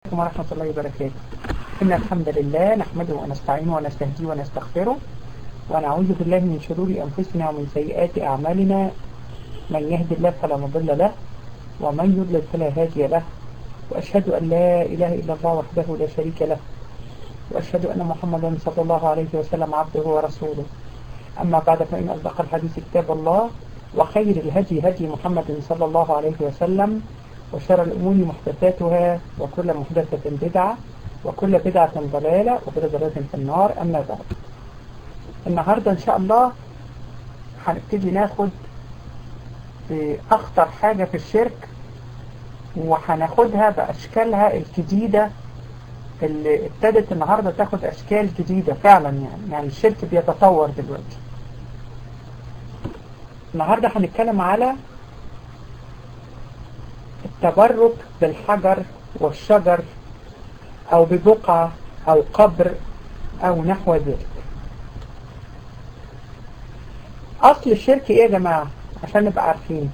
عليكم ورحمة الله وبركاته إن الحمد لله نحمده ونستعينه ونستهديه ونستغفره ونعوذ بالله من شرور أنفسنا ومن سيئات أعمالنا من يهد الله فلا مضل له ومن يضلل فلا هادي له وأشهد أن لا إله إلا الله وحده لا شريك له وأشهد أن محمدا صلى الله عليه وسلم عبده ورسوله أما بعد فإن أصدق الحديث كتاب الله وخير الهدي هدي محمد صلى الله عليه وسلم وشر الأمور محدثاتها وكل محدثة بدعة وكل بدعة ضلالة وكل ضلالة في النار أما بعد النهاردة إن شاء الله هنبتدي ناخد أخطر حاجة في الشرك وهناخدها بأشكالها الجديدة اللي ابتدت النهاردة تاخد أشكال جديدة فعلا يعني يعني الشرك بيتطور دلوقتي النهاردة هنتكلم على التبرك بالحجر والشجر أو ببقعة أو قبر أو نحو ذلك أصل الشرك إيه يا جماعة عشان نبقى عارفين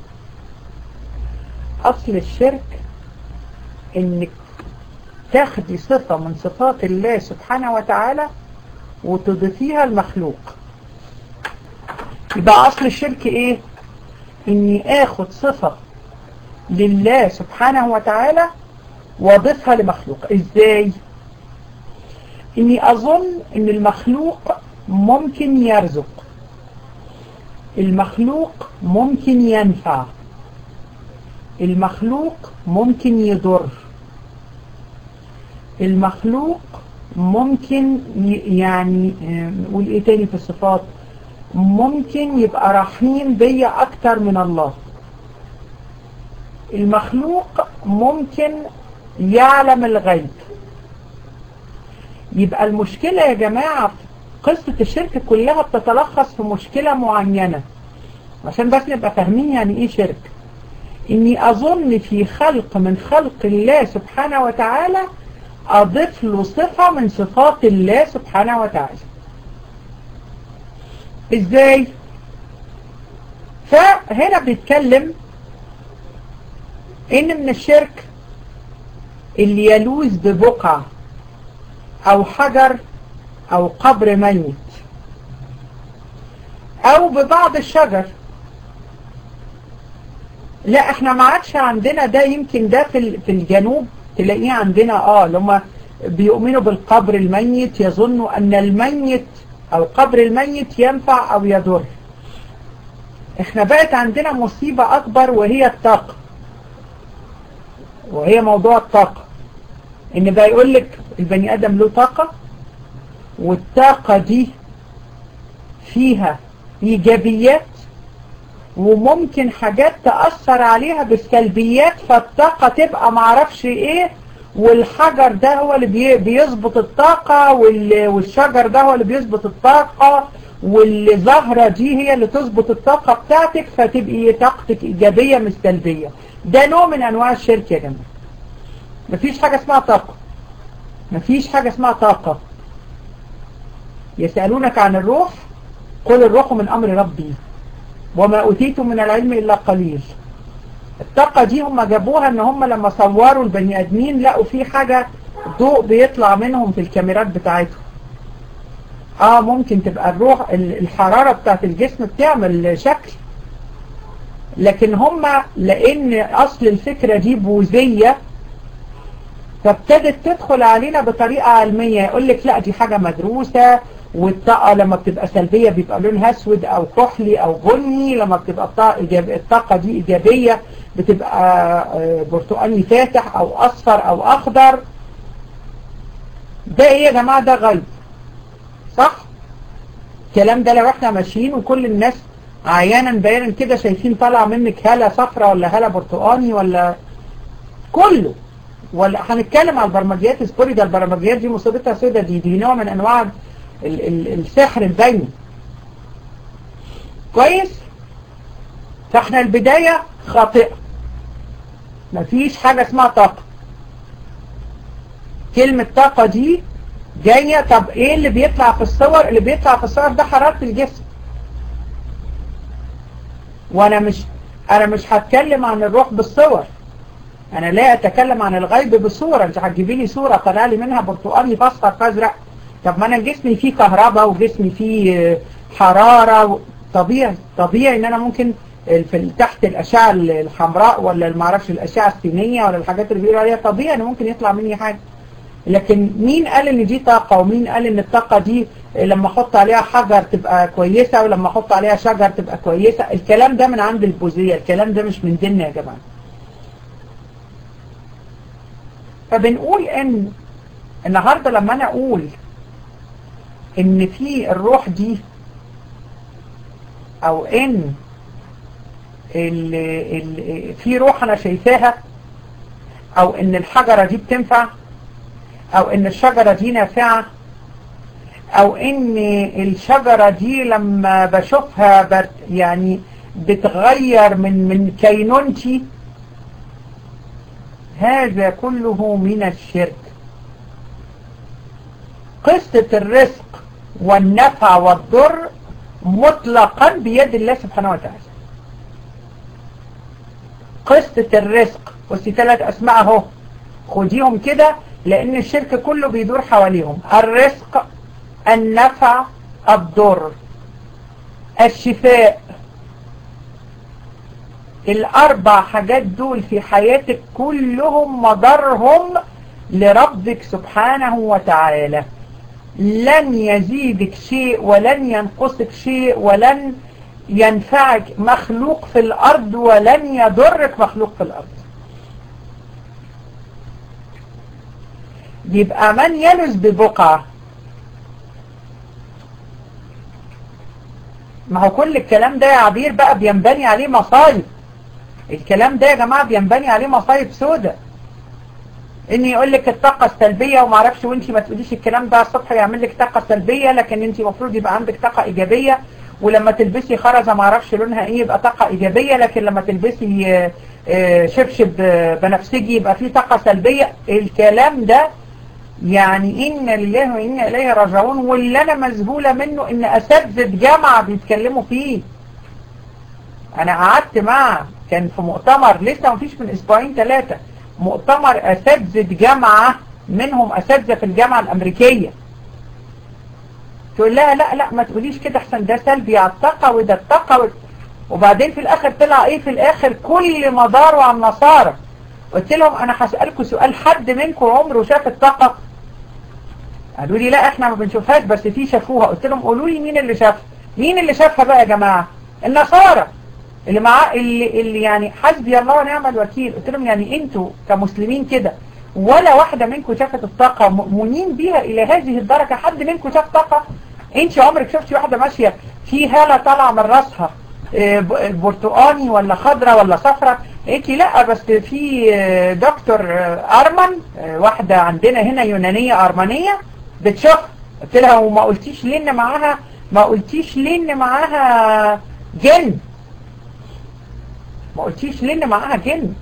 أصل الشرك إنك تاخدي صفة من صفات الله سبحانه وتعالى وتضيفيها المخلوق يبقى أصل الشرك إيه إني آخد صفة لله سبحانه وتعالى واضيفها لمخلوق ازاي اني اظن ان المخلوق ممكن يرزق المخلوق ممكن ينفع المخلوق ممكن يضر المخلوق ممكن يعني نقول ايه تاني في الصفات ممكن يبقى رحيم بيا اكتر من الله المخلوق ممكن يعلم الغيب يبقى المشكلة يا جماعة قصة الشرك كلها بتتلخص في مشكلة معينة عشان بس نبقى فاهمين يعني ايه شرك اني اظن في خلق من خلق الله سبحانه وتعالى اضيف له صفة من صفات الله سبحانه وتعالى ازاي فهنا بيتكلم ان من الشرك اللي يلوذ ببقعة او حجر او قبر ميت او ببعض الشجر لا احنا ما عادش عندنا ده يمكن ده في في الجنوب تلاقيه عندنا اه لما بيؤمنوا بالقبر الميت يظنوا ان الميت او قبر الميت ينفع او يضر احنا بقت عندنا مصيبة اكبر وهي الطاقة وهي موضوع الطاقة ان بقى يقول لك البني ادم له طاقة والطاقة دي فيها ايجابيات وممكن حاجات تأثر عليها بالسلبيات فالطاقة تبقى معرفش ايه والحجر ده هو اللي بيظبط الطاقة والشجر ده هو اللي بيظبط الطاقة والزهرة دي هي اللي تظبط الطاقة بتاعتك فتبقي طاقتك ايجابية مش سلبية ده نوع من انواع الشرك يا جماعة مفيش حاجة اسمها طاقة مفيش حاجة اسمها طاقة يسألونك عن الروح قل الروح من امر ربي وما اوتيتم من العلم الا قليل الطاقة دي هم جابوها ان هم لما صوروا البني ادمين لقوا في حاجة ضوء بيطلع منهم في الكاميرات بتاعتهم اه ممكن تبقى الروح الحرارة بتاعت الجسم بتعمل شكل لكن هم لان اصل الفكرة دي بوذية فابتدت تدخل علينا بطريقة علمية يقول لك لا دي حاجة مدروسة والطاقة لما بتبقى سلبية بيبقى لونها اسود او كحلي او بني لما بتبقى الطاقة دي ايجابية بتبقى برتقاني فاتح او اصفر او اخضر ده ايه يا جماعة ده غيب صح الكلام ده لو احنا ماشيين وكل الناس عيانا بيانا كده شايفين طالع منك هالة صفرة ولا هالة برتقاني ولا كله ولا هنتكلم على البرمجيات اصبري ده البرمجيات دي مصيبتها سودة دي دي نوع من انواع ال ال السحر البيني كويس فاحنا البداية خاطئة مفيش حاجة اسمها طاقة كلمة طاقة دي جاية طب ايه اللي بيطلع في الصور اللي بيطلع في الصور ده حرارة الجسم وانا مش انا مش هتكلم عن الروح بالصور انا لا اتكلم عن الغيب بصورة انت هتجيبي لي صورة طلع لي منها برتقالي فاصفر فازرق طب ما انا جسمي فيه كهرباء وجسمي فيه حرارة طبيعي طبيعي ان انا ممكن في تحت الاشعة الحمراء ولا ما اعرفش الاشعة السينية ولا الحاجات اللي بيقولوا عليها طبيعي ان ممكن يطلع مني حاجة لكن مين قال ان دي طاقة ومين قال ان الطاقة دي لما احط عليها حجر تبقى كويسة ولما احط عليها شجر تبقى كويسة الكلام ده من عند البوذية الكلام ده مش من ديننا يا جماعة فبنقول ان النهاردة لما انا اقول ان في الروح دي او ان ال ال في روح انا شايفاها او ان الحجرة دي بتنفع او ان الشجرة دي نافعة او ان الشجرة دي لما بشوفها يعني بتغير من من كينونتي هذا كله من الشرك قصة الرزق والنفع والضر مطلقا بيد الله سبحانه وتعالى قصة الرزق بصي ثلاث اسماء اهو خديهم كده لان الشرك كله بيدور حواليهم الرزق النفع الضر الشفاء الاربع حاجات دول في حياتك كلهم مضرهم لربك سبحانه وتعالى لن يزيدك شيء ولن ينقصك شيء ولن ينفعك مخلوق في الارض ولن يضرك مخلوق في الارض يبقى من يلز ببقعة ما هو كل الكلام ده يا عبير بقى بينبني عليه مصايب الكلام ده يا جماعة بينبني عليه مصايب سودة ان يقول لك الطاقة السلبية وما اعرفش وانت ما تقوليش الكلام ده الصبح يعمل لك طاقة سلبية لكن انت المفروض يبقى عندك طاقة ايجابية ولما تلبسي خرزة ما اعرفش لونها ايه يبقى طاقة ايجابية لكن لما تلبسي شبشب بنفسجي يبقى فيه طاقة سلبية الكلام ده يعني إن لله وإنا إليه راجعون واللي أنا مذهولة منه إن أساتذة جامعة بيتكلموا فيه أنا قعدت مع كان في مؤتمر لسه ما فيش من أسبوعين ثلاثة مؤتمر أساتذة جامعة منهم أساتذة في الجامعة الأمريكية تقول لها لا لا ما تقوليش كده احسن ده سلبي على الطاقة وده الطاقة وبعدين في الآخر طلع إيه في الآخر كل مداره على النصارى قلت لهم أنا هسألكم سؤال حد منكم عمره شاف الطاقة قالوا لي لا احنا ما بنشوفهاش بس في شافوها قلت لهم قولوا لي مين اللي شافها مين اللي شافها بقى يا جماعة النصارى اللي معاه اللي, اللي يعني حسبي الله ونعم الوكيل قلت لهم يعني انتوا كمسلمين كده ولا واحدة منكم شافت الطاقة مؤمنين بيها الى هذه الدرجة حد منكم شاف طاقة انت عمرك شفتي واحدة ماشية في هالة طالعة من راسها برتقاني ولا خضرة ولا صفرة قلت لا بس في دكتور ارمن واحدة عندنا هنا يونانية ارمنية بتشوف قلت لها وما قلتيش ليه ان معاها ما قلتيش ليه ان معاها جن ما قلتيش ليه ان معاها جن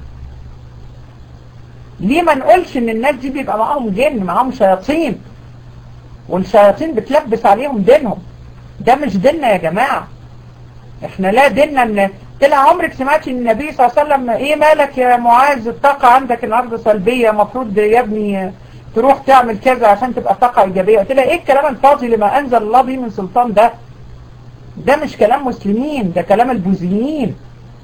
ليه ما نقولش ان الناس دي بيبقى معاهم جن معاهم شياطين والشياطين بتلبس عليهم دينهم ده مش ديننا يا جماعة احنا لا ديننا ان طلع عمرك سمعتي ان النبي صلى الله عليه وسلم ايه مالك يا معاذ الطاقة عندك النهارده سلبية مفروض يا ابني تروح تعمل كذا عشان تبقى طاقة ايجابية قلت لها ايه الكلام الفاضي لما انزل الله به من سلطان ده ده مش كلام مسلمين ده كلام البوذيين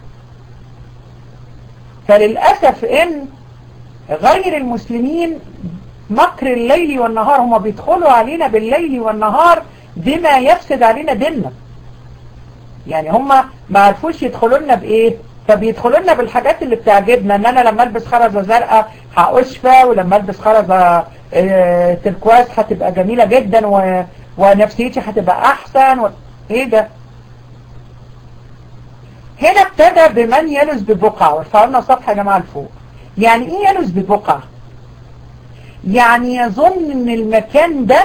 فللأسف ان غير المسلمين مكر الليل والنهار هم بيدخلوا علينا بالليل والنهار بما يفسد علينا ديننا يعني هم ما عرفوش يدخلوا لنا بايه فبيدخلوا لنا بالحاجات اللي بتعجبنا ان انا لما البس خرزة زرقاء هأشفى ولما البس خرزة اه تركواز هتبقى جميلة جدا و... ونفسيتي هتبقى احسن و... ايه ده هنا ابتدى بمن يلز ببقعة وارفعوا صفحة يا جماعة لفوق يعني ايه يلز ببقعة يعني يظن ان المكان ده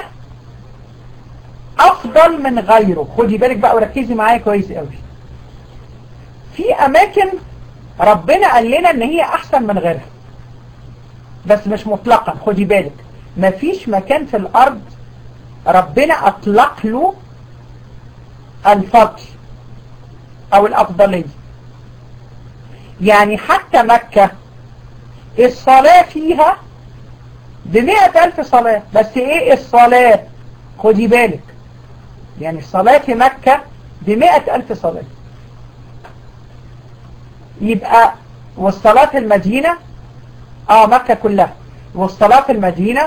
افضل من غيره خدي بالك بقى وركزي معايا كويس قوي في اماكن ربنا قال لنا ان هي احسن من غيرها بس مش مطلقا خدي بالك مفيش مكان في الارض ربنا اطلق له الفضل او الافضلية يعني حتى مكة الصلاة فيها بمئة ألف صلاة بس ايه الصلاة خدي بالك يعني الصلاة في مكة بمئة ألف صلاة يبقى والصلاة في المدينة اه مكة كلها والصلاة في المدينة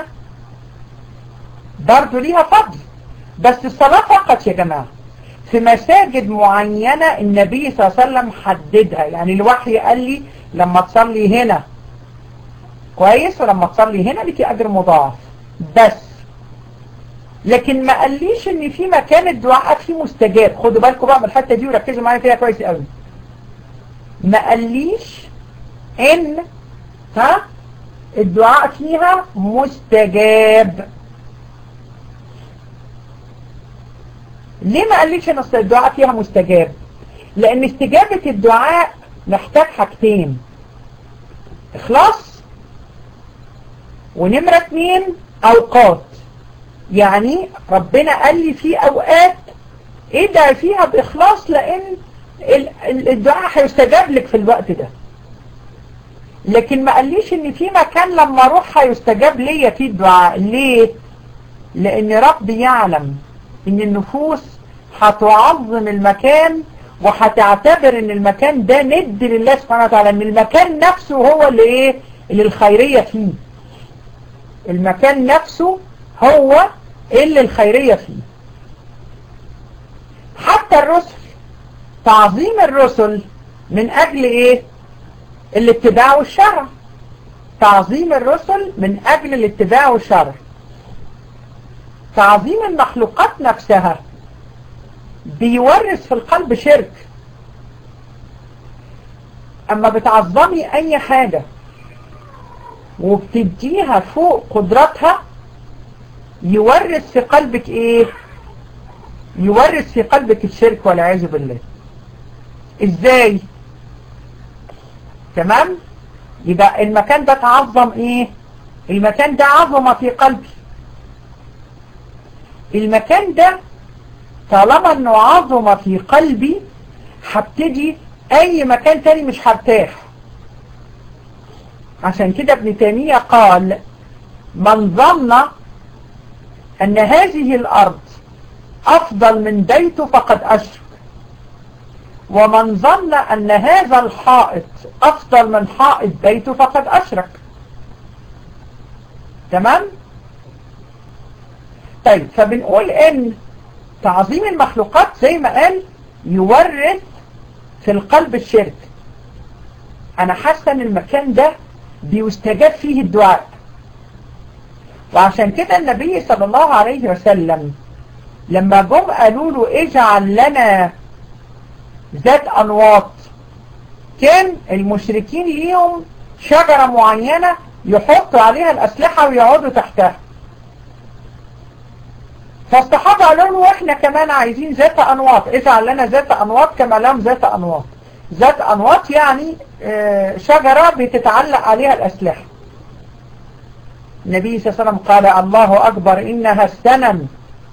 برضو ليها فضل بس الصلاة فقط يا جماعة في مساجد معينة النبي صلى الله عليه وسلم حددها يعني الوحي قال لي لما تصلي هنا كويس ولما تصلي هنا لك أجر مضاعف بس لكن ما قاليش ان في مكان الدعاء فيه مستجاب خدوا بالكم بقى من الحته دي وركزوا معايا فيها كويس قوي ما قاليش ان ها الدعاء فيها مستجاب ليه ما قاليش ان الدعاء فيها مستجاب لان استجابة الدعاء محتاج حاجتين اخلاص ونمرة اتنين اوقات يعني ربنا قال لي في اوقات ادعي فيها باخلاص لان الدعاء هيستجاب لك في الوقت ده لكن ما قاليش ان في مكان لما اروح هيستجاب ليا فيه الدعاء ليه لان ربي يعلم ان النفوس هتعظم المكان وهتعتبر ان المكان ده ند لله سبحانه وتعالى ان المكان نفسه هو اللي ايه اللي الخيرية فيه المكان نفسه هو اللي الخيرية فيه حتى الرسل تعظيم الرسل من اجل ايه الاتباع والشرع تعظيم الرسل من اجل الاتباع والشرع تعظيم المخلوقات نفسها بيورث في القلب شرك اما بتعظمي اي حاجة وبتديها فوق قدراتها يورث في قلبك ايه يورث في قلبك الشرك والعياذ بالله ازاي تمام يبقى المكان ده تعظم ايه المكان ده عظمة في قلبي المكان ده طالما انه عظمة في قلبي هبتدي اي مكان تاني مش هرتاح عشان كده ابن تيمية قال من ظن ان هذه الارض افضل من بيته فقد اشرك ومن ظن ان هذا الحائط افضل من حائط بيته فقد اشرك تمام طيب فبنقول ان تعظيم المخلوقات زي ما قال يورث في القلب الشرك انا حاسه ان المكان ده بيستجاب فيه الدعاء وعشان كده النبي صلى الله عليه وسلم لما جم قالوا له اجعل لنا ذات انواط كان المشركين ليهم شجرة معينة يحطوا عليها الاسلحة ويقعدوا تحتها فالصحابة قالوا له واحنا كمان عايزين ذات انواط اجعل لنا ذات انواط كما لهم ذات انواط ذات انواط يعني شجرة بتتعلق عليها الاسلحة النبي صلى الله عليه وسلم قال الله اكبر انها السنن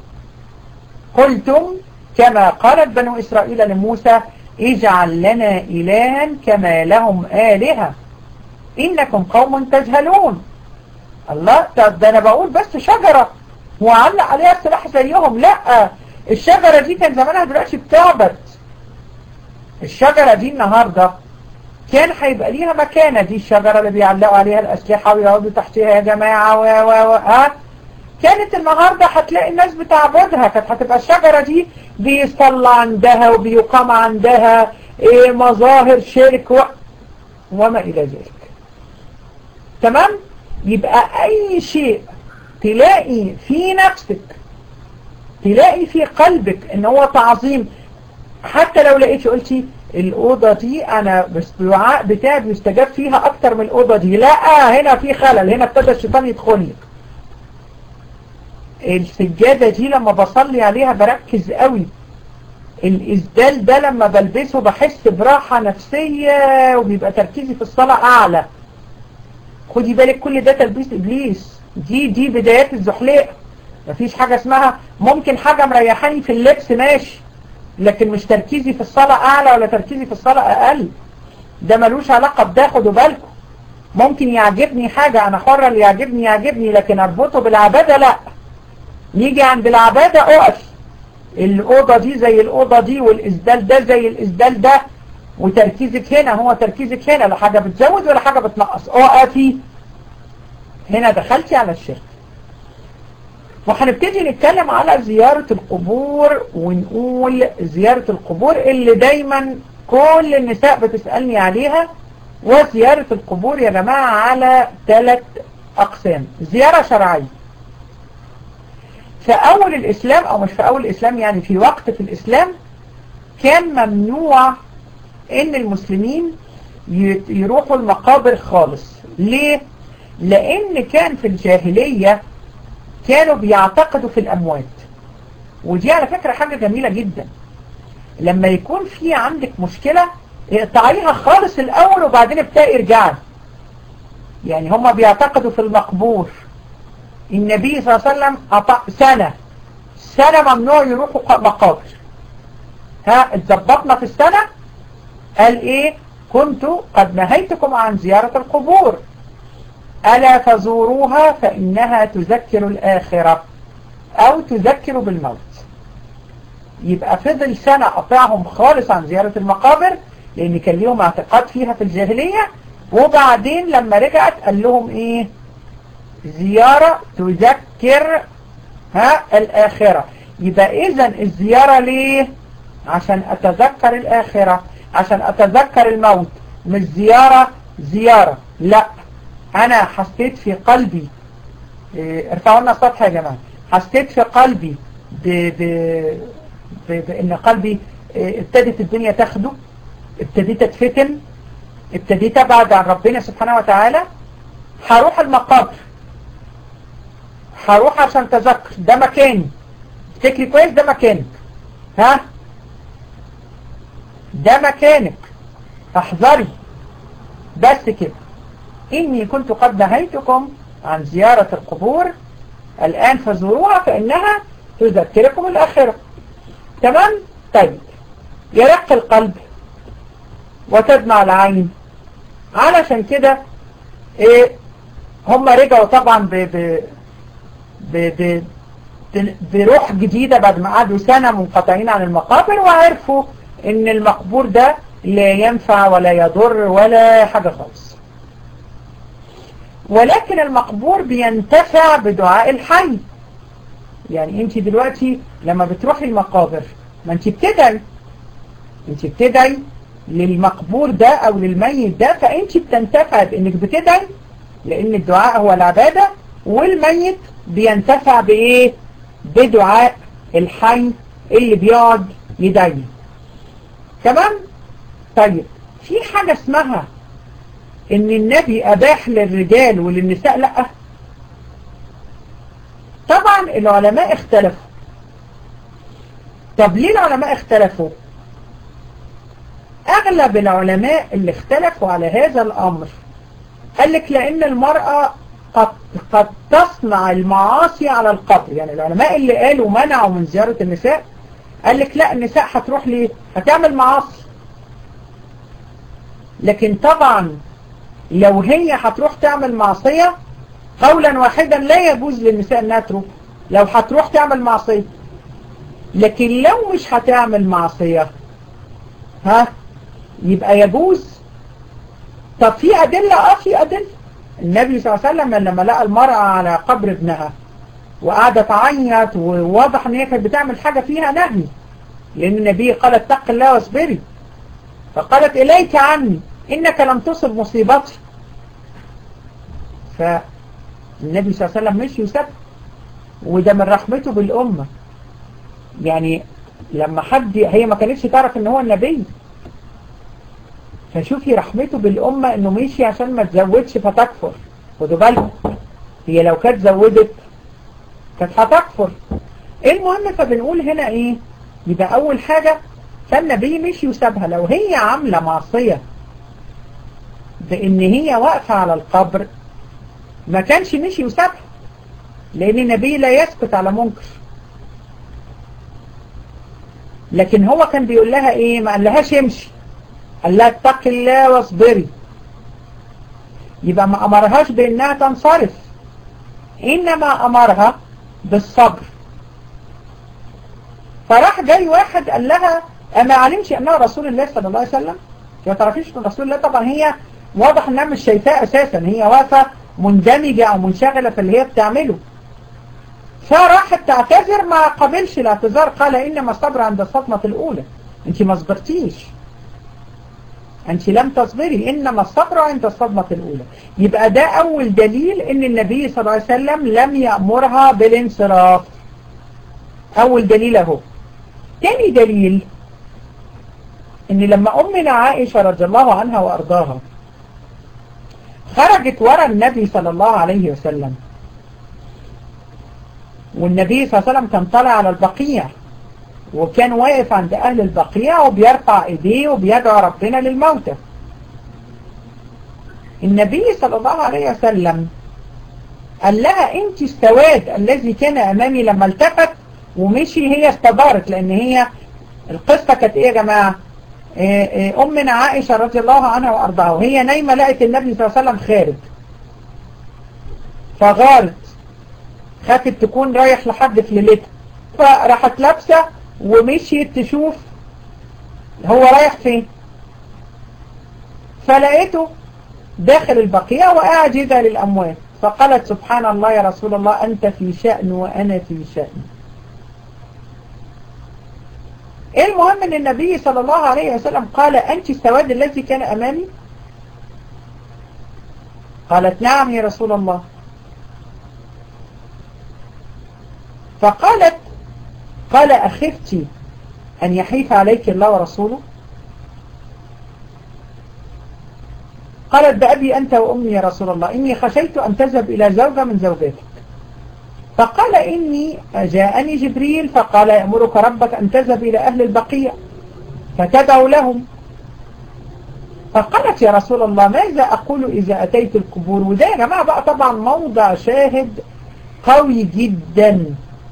قلتم كما قالت بنو اسرائيل لموسى اجعل لنا الها كما لهم آلهة انكم قوم تجهلون الله ده انا بقول بس شجرة وعلق عليها السلاح زيهم لا الشجرة دي كان زمانها دلوقتي بتعبد الشجرة دي النهاردة كان هيبقى ليها مكانة دي الشجرة اللي بيعلقوا عليها الأسلحة ويقعدوا تحتها يا جماعة و و و ها كانت النهاردة هتلاقي الناس بتعبدها كانت هتبقى الشجرة دي بيصلى عندها وبيقام عندها إيه مظاهر شرك و... وما إلى ذلك تمام يبقى أي شيء تلاقي في نفسك تلاقي في قلبك ان هو تعظيم حتى لو لقيتي قلتي الأوضة دي أنا بالدعاء بتاعي بيستجاب فيها أكتر من الأوضة دي لا هنا في خلل هنا ابتدى الشيطان يدخل لك السجادة دي لما بصلي عليها بركز قوي الإسدال ده لما بلبسه بحس براحة نفسية وبيبقى تركيزي في الصلاة أعلى خدي بالك كل ده تلبيس إبليس دي دي بدايات الزحليق مفيش حاجة اسمها ممكن حاجة مريحاني في اللبس ماشي لكن مش تركيزي في الصلاة أعلى ولا تركيزي في الصلاة أقل ده ملوش علاقة بده خدوا بالكم ممكن يعجبني حاجة انا حرة اللي يعجبني يعجبني لكن اربطه بالعبادة لا نيجي عند العبادة اقف الأوضة دي زي الأوضة دي والإسدال ده زي الإسدال ده وتركيزك هنا هو تركيزك هنا لا حاجة بتزود ولا حاجة بتنقص اقفي هنا دخلتي على الشرك وهنبتدي نتكلم على زيارة القبور ونقول زيارة القبور اللي دايما كل النساء بتسألني عليها وزيارة القبور يا جماعة على ثلاث أقسام زيارة شرعية في أول الإسلام أو مش في أول الإسلام يعني في وقت في الإسلام كان ممنوع إن المسلمين يروحوا المقابر خالص ليه؟ لأن كان في الجاهلية كانوا بيعتقدوا في الأموات ودي على فكرة حاجة جميلة جدا لما يكون في عندك مشكلة اقطعيها خالص الأول وبعدين ابتدي ارجعي يعني هما بيعتقدوا في المقبور النبي صلى الله عليه وسلم قطع سنة سنة ممنوع يروحوا مقابر ها اتظبطنا في السنة قال ايه كنت قد نهيتكم عن زيارة القبور ألا فزوروها فإنها تذكر الآخرة أو تذكر بالموت يبقى فضل سنة قطعهم خالص عن زيارة المقابر لأن كان ليهم اعتقاد فيها في الجاهلية وبعدين لما رجعت قال لهم إيه زيارة تذكر ها الآخرة يبقى إذا الزيارة ليه عشان أتذكر الآخرة عشان أتذكر الموت مش زيارة زيارة لا أنا حسيت في قلبي إيه ارفعوا لنا السطح يا جماعة حسيت في قلبي ب ب ب بأن قلبي إيه ابتدت الدنيا تاخده ابتديت اتفتن ابتديت ابعد عن ربنا سبحانه وتعالى هروح المقابر هروح عشان تذكر ده مكاني افتكري كويس ده مكانك ها ده مكانك احذري بس كده إني كنت قد نهيتكم عن زيارة القبور الآن فزوروها فإنها تذكركم الآخرة تمام؟ طيب يرق القلب وتدمع العين علشان كده إيه هم رجعوا طبعا ب ب ب ب بروح جديدة بعد ما قعدوا سنة منقطعين عن المقابر وعرفوا ان المقبور ده لا ينفع ولا يضر ولا حاجة خالص ولكن المقبور بينتفع بدعاء الحي يعني انت دلوقتي لما بتروحي المقابر ما انت بتدعي انت بتدعي للمقبور ده او للميت ده فانت بتنتفع بانك بتدعي لان الدعاء هو العبادة والميت بينتفع بايه بدعاء الحي اللي بيقعد يدعي تمام طيب في حاجة اسمها ان النبي اباح للرجال وللنساء لا طبعا العلماء اختلفوا طب ليه العلماء اختلفوا اغلب العلماء اللي اختلفوا على هذا الامر قال لك لان المرأة قد, قد تصنع المعاصي على القبر يعني العلماء اللي قالوا منعوا من زيارة النساء قال لك لا النساء هتروح ليه هتعمل معاصي لكن طبعا لو هي هتروح تعمل معصية قولا واحدا لا يجوز للنساء انها تروح لو هتروح تعمل معصية لكن لو مش هتعمل معصية ها يبقى يجوز طب في أدلة اه في أدلة النبي صلى الله عليه وسلم لما لقى المرأة على قبر ابنها وقاعدة تعيط وواضح ان هي كانت بتعمل حاجة فيها نهي لأن النبي قال اتق الله واصبري فقالت إليك عني إنك لم تصب مصيبتي فالنبي صلى الله عليه وسلم مش يسب وده من رحمته بالأمة يعني لما حد هي ما كانتش تعرف ان هو النبي فشوفي رحمته بالأمة انه مشي عشان ما تزودش فتكفر خدوا بالكم هي لو كانت زودت كانت هتكفر المهم فبنقول هنا ايه يبقى اول حاجة فالنبي مش يسابها لو هي عاملة معصية بان هي واقفة على القبر ما كانش مش يسابها لان النبي لا يسكت على منكر لكن هو كان بيقول لها ايه ما قال لهاش امشي قال لها اتق الله واصبري يبقى ما أمرهاش بأنها تنصرف إنما أمرها بالصبر فراح جاي واحد قال لها أما علمش أنه رسول الله صلى الله عليه وسلم ما تعرفيش من رسول الله طبعا هي واضح أنها مش شايفاه أساسا هي واقفة مندمجة أو منشغلة في اللي هي بتعمله فراحت تعتذر ما قبلش الاعتذار قال إنما الصبر عند الصدمة الأولى أنت ما صبرتيش أنت لم تصبري إنما الصبر عند الصدمة الأولى يبقى ده أول دليل إن النبي صلى الله عليه وسلم لم يأمرها بالانصراف أول دليل أهو تاني دليل إن لما أمنا عائشة رضي الله عنها وأرضاها خرجت ورا النبي صلى الله عليه وسلم والنبي صلى الله عليه وسلم كان طالع على البقيع وكان واقف عند أهل البقيع وبيرفع إيديه وبيدعو ربنا للموتى النبي صلى الله عليه وسلم قال لها انت السواد الذي كان أمامي لما التفت ومشي هي استدارت لأن هي القصة كانت إيه يا جماعة إيه إيه أمنا عائشة رضي الله عنها وأرضاها وهي نايمة لقت النبي صلى الله عليه وسلم خارج فغارت خافت تكون رايح لحد في ليلتها فراحت لابسة ومشيت تشوف هو رايح فين فلقيته داخل البقيع وقاعد يدعي للأموات فقالت سبحان الله يا رسول الله أنت في شأن وأنا في شأن المهم ان النبي صلى الله عليه وسلم قال أنت السواد الذي كان أمامي قالت نعم يا رسول الله فقالت قال أخفت أن يحيف عليك الله ورسوله قالت بأبي أنت وأمي يا رسول الله إني خشيت أن تذهب إلى زوجة من زوجاتك فقال إني جاءني جبريل فقال يأمرك ربك أن تذهب إلى أهل البقيع فتدعو لهم فقالت يا رسول الله ماذا أقول إذا أتيت القبور وده يا جماعة بقى طبعا موضع شاهد قوي جدا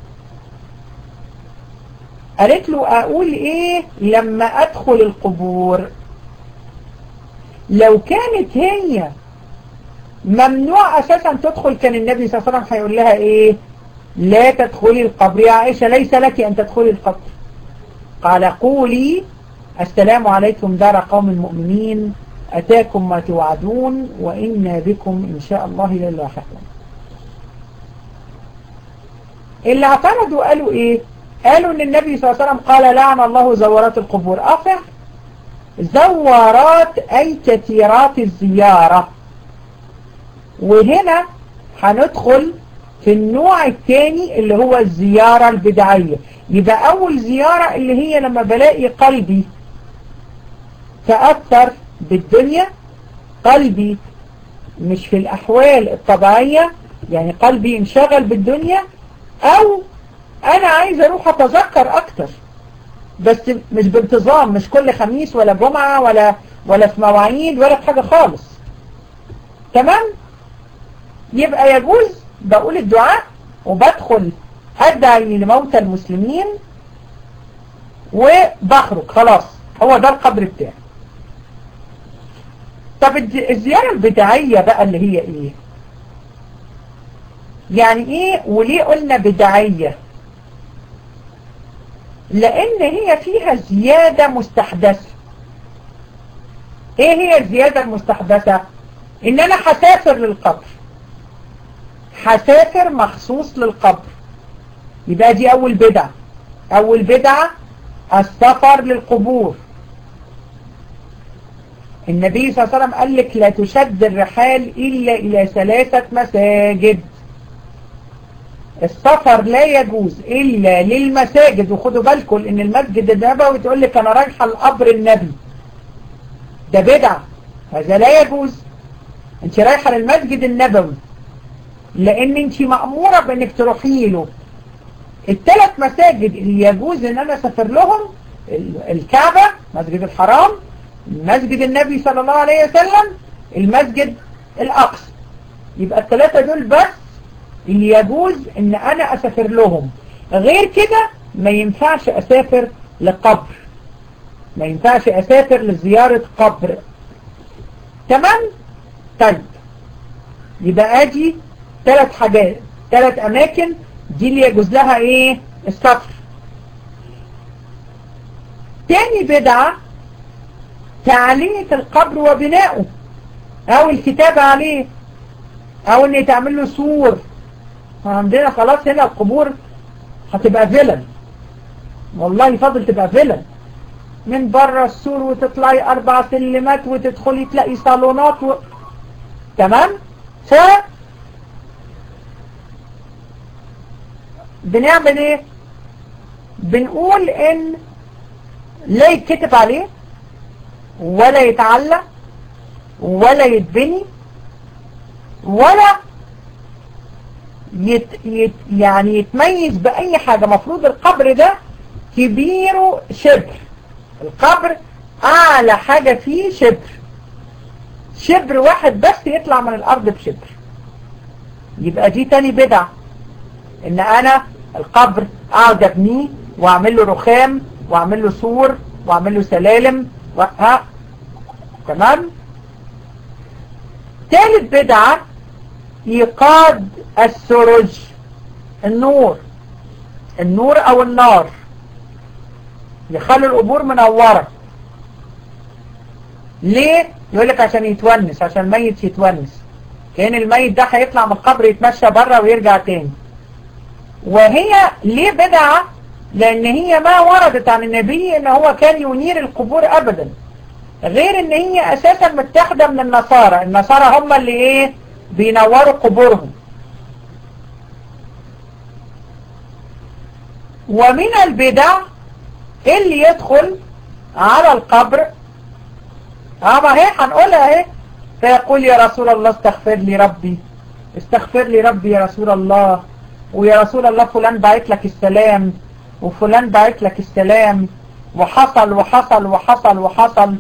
قالت له أقول إيه لما أدخل القبور لو كانت هي ممنوع أساسا تدخل كان النبي صلى الله عليه وسلم هيقول لها إيه لا تدخلي القبر يا عائشة ليس لك أن تدخلي القبر قال قولي السلام عليكم دار قوم المؤمنين أتاكم ما توعدون وإنا بكم إن شاء الله للاحقون اللي اعترضوا قالوا إيه قالوا ان النبي صلى الله عليه وسلم قال لعن الله زوارات القبور افع زوارات اي كثيرات الزيارة وهنا هندخل في النوع الثاني اللي هو الزيارة البدعية يبقى اول زيارة اللي هي لما بلاقي قلبي تأثر بالدنيا قلبي مش في الاحوال الطبيعية يعني قلبي انشغل بالدنيا او انا عايز اروح اتذكر اكتر بس مش بانتظام مش كل خميس ولا جمعة ولا ولا في مواعيد ولا في حاجة خالص تمام يبقى يجوز بقول الدعاء وبدخل ادعي لموتى المسلمين وبخرج خلاص هو ده القبر بتاعي طب الزيارة البدعية بقى اللي هي ايه يعني ايه وليه قلنا بدعية لان هي فيها زيادة مستحدثة ايه هي الزيادة المستحدثة ان انا هسافر للقبر هسافر مخصوص للقبر يبقى دي اول بدعة اول بدعة السفر للقبور النبي صلى الله عليه وسلم قال لك لا تشد الرحال الا الى ثلاثة مساجد السفر لا يجوز إلا للمساجد وخدوا بالكم إن المسجد النبوي تقول لك أنا رايحة لقبر النبي ده بدعة هذا لا يجوز أنت رايحة للمسجد النبوي لأن أنت مأمورة بأنك تروحي له الثلاث مساجد اللي يجوز أن أنا أسافر لهم الكعبة مسجد الحرام مسجد النبي صلى الله عليه وسلم المسجد الأقصى يبقى الثلاثة دول بس اللي يجوز ان انا اسافر لهم غير كده ما ينفعش اسافر لقبر ما ينفعش اسافر لزيارة قبر تمام طيب يبقى ادي ثلاث حاجات ثلاث اماكن دي اللي يجوز لها ايه السفر تاني بدعة تعلية القبر وبناؤه او الكتابة عليه او ان يتعمل له سور عندنا خلاص هنا القبور هتبقى فيلن والله فاضل تبقى فيلن من بره السور وتطلعي اربع سلمات وتدخلي تلاقي صالونات و... تمام ف بنعمل ايه بنقول ان لا يتكتب عليه ولا يتعلق ولا يتبني ولا يت يت يعني يتميز بأي حاجة مفروض القبر ده كبيره شبر القبر أعلى حاجة فيه شبر شبر واحد بس يطلع من الأرض بشبر يبقى دي تاني بدعة إن أنا القبر أقعد أبنيه وأعمل له رخام وأعمل له سور وأعمل له سلالم و... ها تمام ثالث بدعة إيقاد السرج النور النور أو النار يخلوا القبور منورة ليه؟ يقول لك عشان يتونس عشان الميت يتونس كان الميت ده هيطلع من القبر يتمشى بره ويرجع تاني وهي ليه بدعة لان هي ما وردت عن النبي ان هو كان ينير القبور ابدا غير ان هي اساسا متاخده من النصارى النصارى هم اللي ايه بينوروا قبورهم ومن البدع اللي يدخل على القبر اما هي هنقولها اهي فيقول يا رسول الله استغفر لي ربي استغفر لي ربي يا رسول الله ويا رسول الله فلان باعت لك السلام وفلان باعت لك السلام وحصل وحصل وحصل وحصل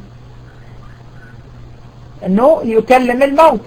انه يكلم الموت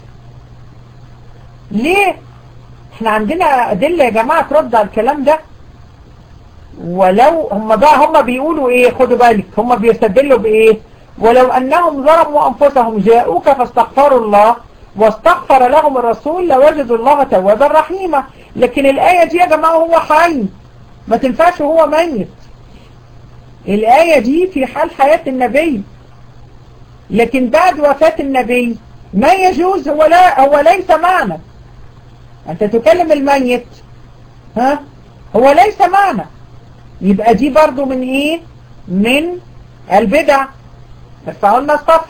ليه احنا عندنا ادلة يا جماعة ترد على الكلام ده ولو هم بقى هم بيقولوا ايه خدوا بالك هم بيستدلوا بايه ولو انهم ظلموا انفسهم جاءوك فاستغفروا الله واستغفر لهم الرسول لوجدوا الله توابا رحيما لكن الآية دي يا جماعة هو حي ما تنفعش هو ميت الآية دي في حال حياة النبي لكن بعد وفاة النبي ما يجوز هو لا هو ليس معنا أنت تكلم الميت ها هو ليس معنا يبقى دي برضو من ايه من البدع ارفعوا لنا الصفح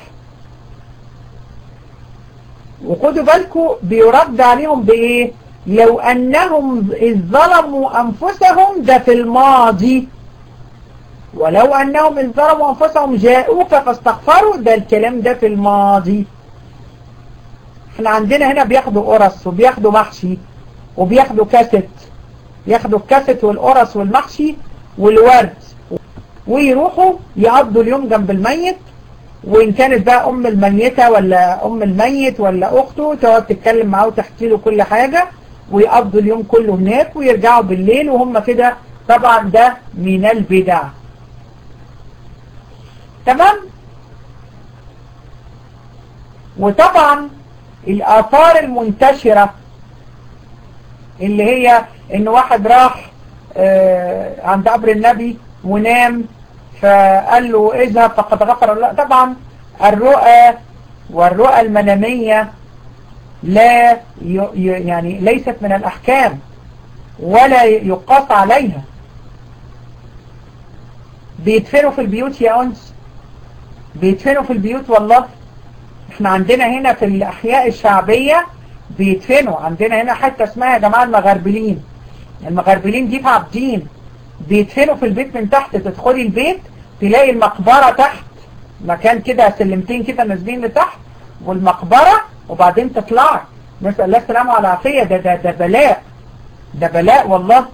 وخدوا بالكم بيرد عليهم بايه لو انهم اذ ظلموا انفسهم ده في الماضي ولو انهم اذ ظلموا انفسهم جاءوك فاستغفروا ده الكلام ده في الماضي احنا عندنا هنا بياخدوا قرص وبياخدوا محشي وبياخدوا كاسيت ياخدوا الكاسيت والقرص والمحشي والورد ويروحوا يقضوا اليوم جنب الميت وإن كانت بقى أم الميتة ولا أم الميت ولا أخته تقعد تتكلم معاه وتحكي له كل حاجة ويقضوا اليوم كله هناك ويرجعوا بالليل وهم كده طبعا ده من البدع تمام وطبعا الآثار المنتشرة اللي هي ان واحد راح آه عند قبر النبي ونام فقال له اذهب فقد غفر الله طبعا الرؤى والرؤى المنامية لا يعني ليست من الأحكام ولا يقاس عليها بيدفنوا في البيوت يا أنس بيدفنوا في البيوت والله احنا عندنا هنا في الأحياء الشعبية بيدفنوا عندنا هنا حتة اسمها يا جماعة المغربلين المغربلين دي في عابدين بيدفنوا في البيت من تحت تدخلي البيت تلاقي المقبرة تحت مكان كده سلمتين كده نازلين لتحت والمقبرة وبعدين تطلعي نسأل الله السلامة والعافية ده, ده, ده بلاء ده بلاء والله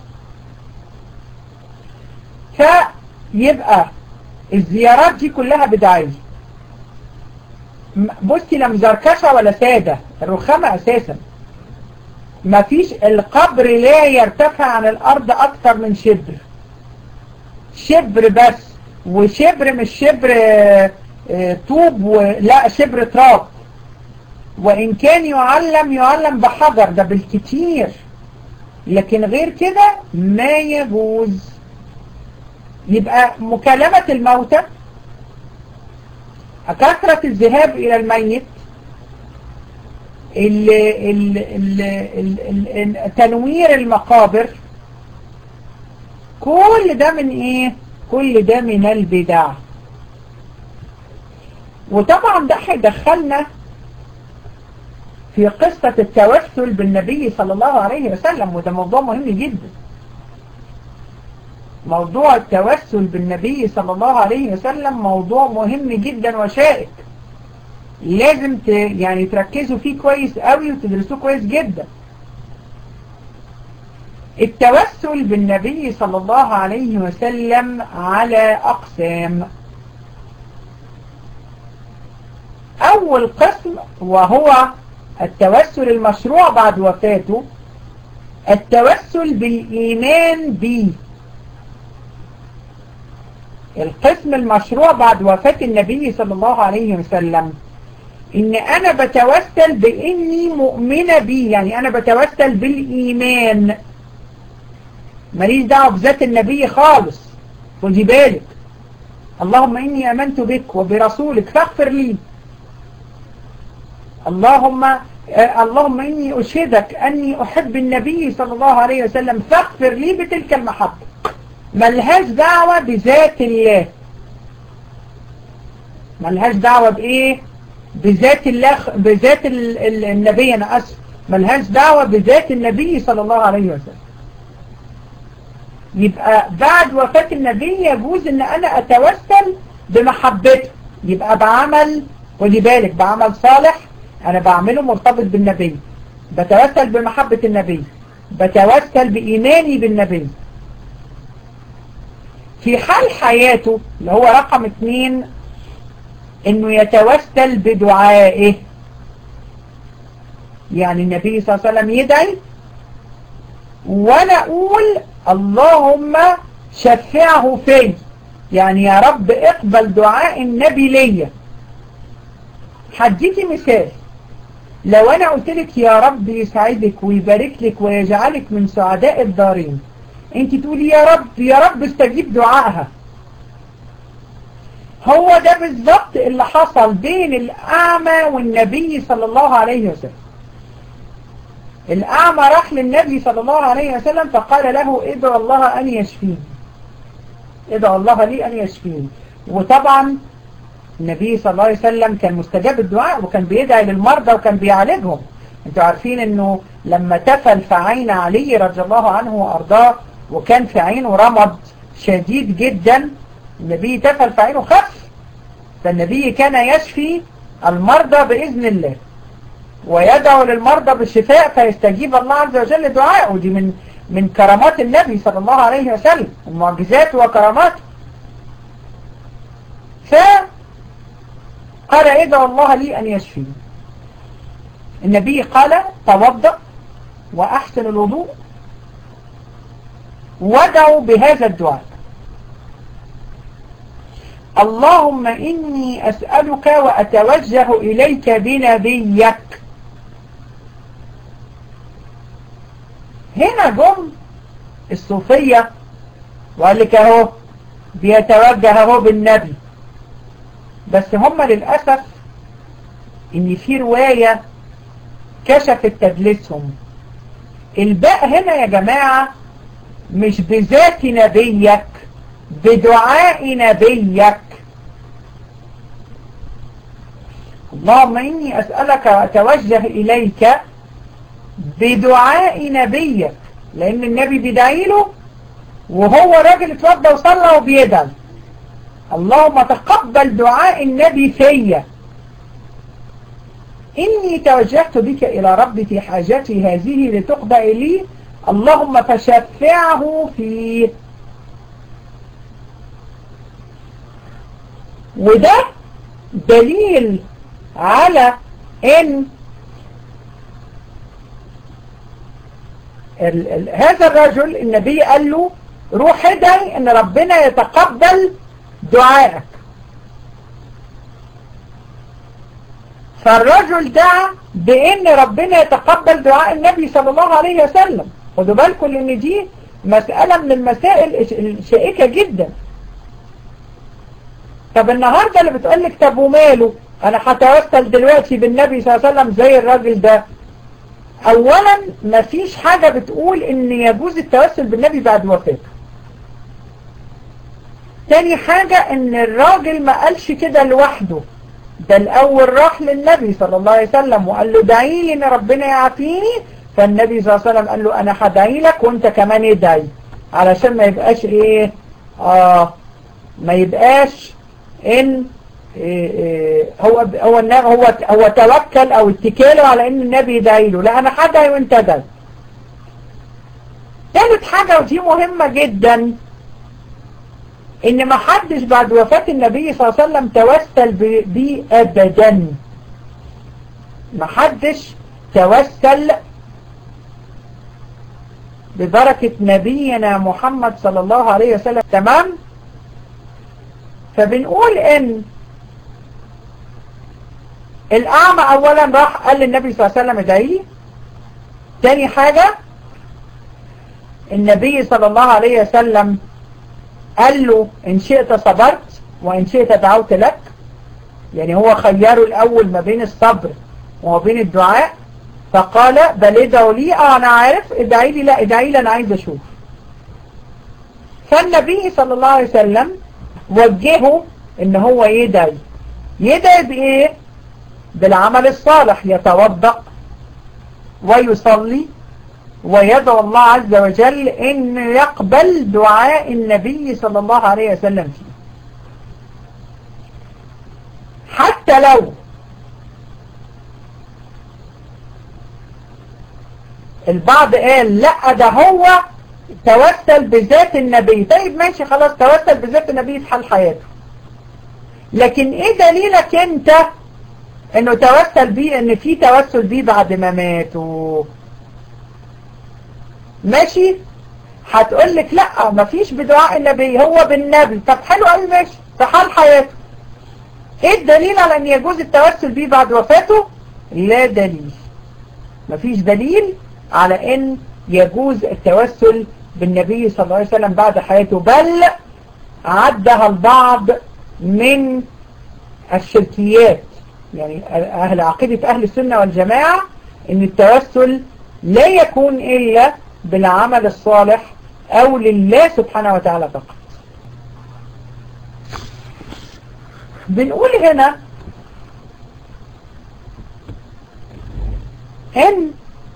فيبقى الزيارات دي كلها بدعية بصي لا مزركشة ولا سادة الرخامة أساسا ما فيش القبر لا يرتفع عن الأرض أكتر من شبر شبر بس وشبر مش شبر طوب لا شبر تراب وإن كان يعلم يعلم بحجر ده بالكتير لكن غير كده ما يجوز يبقى مكالمة الموتى كثرة الذهاب إلى الميت ال ال ال ال ال تنوير المقابر كل ده من ايه كل ده من البدع وطبعا ده هيدخلنا في قصة التوسل بالنبي صلى الله عليه وسلم وده موضوع مهم جدا موضوع التوسل بالنبي صلى الله عليه وسلم موضوع مهم جدا وشائك لازم ت... يعني تركزوا فيه كويس قوي وتدرسوه كويس جدا التوسل بالنبي صلى الله عليه وسلم على أقسام أول قسم وهو التوسل المشروع بعد وفاته التوسل بالإيمان به القسم المشروع بعد وفاة النبي صلى الله عليه وسلم ان انا بتوسل باني مؤمنة بيه يعني انا بتوسل بالايمان ماليش دعوه بذات النبي خالص خدي بالك اللهم اني امنت بك وبرسولك فاغفر لي اللهم آه اللهم اني اشهدك اني احب النبي صلى الله عليه وسلم فاغفر لي بتلك المحبة ملهاش دعوة بذات الله ملهاش دعوة بايه بذات الله بذات النبي انا اسف ملهاش دعوة بذات النبي صلى الله عليه وسلم يبقى بعد وفاة النبي يجوز ان انا اتوسل بمحبته يبقى بعمل ودي بالك بعمل صالح انا بعمله مرتبط بالنبي بتوسل بمحبة النبي بتوسل بإيماني بالنبي في حال حياته اللي هو رقم اتنين انه يتوسل بدعائه يعني النبي صلى الله عليه وسلم يدعي وانا اقول اللهم شفعه في يعني يا رب اقبل دعاء النبي ليا هديكي مثال لو انا قلت لك يا رب يسعدك ويبارك لك ويجعلك من سعداء الدارين انت تقولي يا رب يا رب استجيب دعائها هو ده بالظبط اللي حصل بين الأعمى والنبي صلى الله عليه وسلم الأعمى راح للنبي صلى الله عليه وسلم فقال له ادعو الله أن يشفيني ادعو الله لي أن يشفيني وطبعا النبي صلى الله عليه وسلم كان مستجاب الدعاء وكان بيدعي للمرضى وكان بيعالجهم انتوا عارفين انه لما تفل في عين علي رضي الله عنه وارضاه وكان في عينه رمض شديد جدا النبي تفل في عينه خف فالنبي كان يشفي المرضى بإذن الله ويدعو للمرضى بالشفاء فيستجيب الله عز وجل دعاءه ودي من من كرامات النبي صلى الله عليه وسلم المعجزات وكراماته فقال ادعو الله لي أن يشفيني النبي قال توضأ وأحسن الوضوء ودعوا بهذا الدعاء اللهم إني أسألك وأتوجه إليك بنبيك هنا جم الصوفية وقال لك اهو بيتوجه اهو بالنبي بس هم للأسف ان في رواية كشفت تدليسهم الباء هنا يا جماعة مش بذات نبيك بدعاء نبيك اللهم إني أسألك وأتوجه إليك بدعاء نبيك لأن النبي بيدعي له وهو راجل اتوضى وصلى وبيدعي اللهم تقبل دعاء النبي فيا إني توجهت بك إلى ربي في حاجتي هذه لتقضى لي اللهم فشفعه فيه وده دليل على ان ال ال هذا الرجل النبي قال له روح ادعي ان ربنا يتقبل دعائك فالرجل دعا بان ربنا يتقبل دعاء النبي صلى الله عليه وسلم خدوا بالكم لان دي مسألة من المسائل الشائكة جدا طب النهاردة اللي بتقولك طب وماله انا هتوسل دلوقتي بالنبي صلى الله عليه وسلم زي الراجل ده اولا مفيش حاجة بتقول ان يجوز التوسل بالنبي بعد وفاته تاني حاجة ان الراجل ما قالش كده لوحده ده الاول راح للنبي صلى الله عليه وسلم وقال له دعي لي ان ربنا يعافيني فالنبي صلى الله عليه وسلم قال له انا هدعي لك وانت كمان ادعي علشان ما يبقاش ايه اه ما يبقاش ان إيه إيه هو هو هو هو توكل او اتكاله على ان النبي يدعي له لا انا هدعي وانت ادعي ثالث حاجة ودي مهمة جدا ان ما حدش بعد وفاة النبي صلى الله عليه وسلم توسل بيه ابدا ما حدش توسل ببركة نبينا محمد صلى الله عليه وسلم تمام فبنقول ان الاعمى اولا راح قال للنبي صلى الله عليه وسلم ادعي لي تاني حاجة النبي صلى الله عليه وسلم قال له إن شئت صبرت وإن شئت دعوت لك يعني هو خيره الأول ما بين الصبر وما بين الدعاء فقال بل ادعوا لي اه انا عارف ادعي لي لا ادعي لي انا عايز اشوف فالنبي صلى الله عليه وسلم وجهه ان هو يدعي يدعي بايه بالعمل الصالح يتوضأ ويصلي ويدعو الله عز وجل ان يقبل دعاء النبي صلى الله عليه وسلم فيه حتى لو البعض قال لا ده هو توسل بذات النبي طيب ماشي خلاص توسل بذات النبي في حال حياته لكن ايه دليلك انت انه توسل بيه ان في توسل بيه بعد ما ماتوا ماشي هتقول لك لا مفيش بدعاء النبي هو بالنبي طب حلو قوي ماشي في حال حياته ايه الدليل على ان يجوز التوسل بيه بعد وفاته لا دليل مفيش دليل على ان يجوز التوسل بالنبي صلى الله عليه وسلم بعد حياته بل عدها البعض من الشركيات يعني أهل عقيدة أهل السنة والجماعة ان التوسل لا يكون إلا بالعمل الصالح أو لله سبحانه وتعالى فقط بنقول هنا ان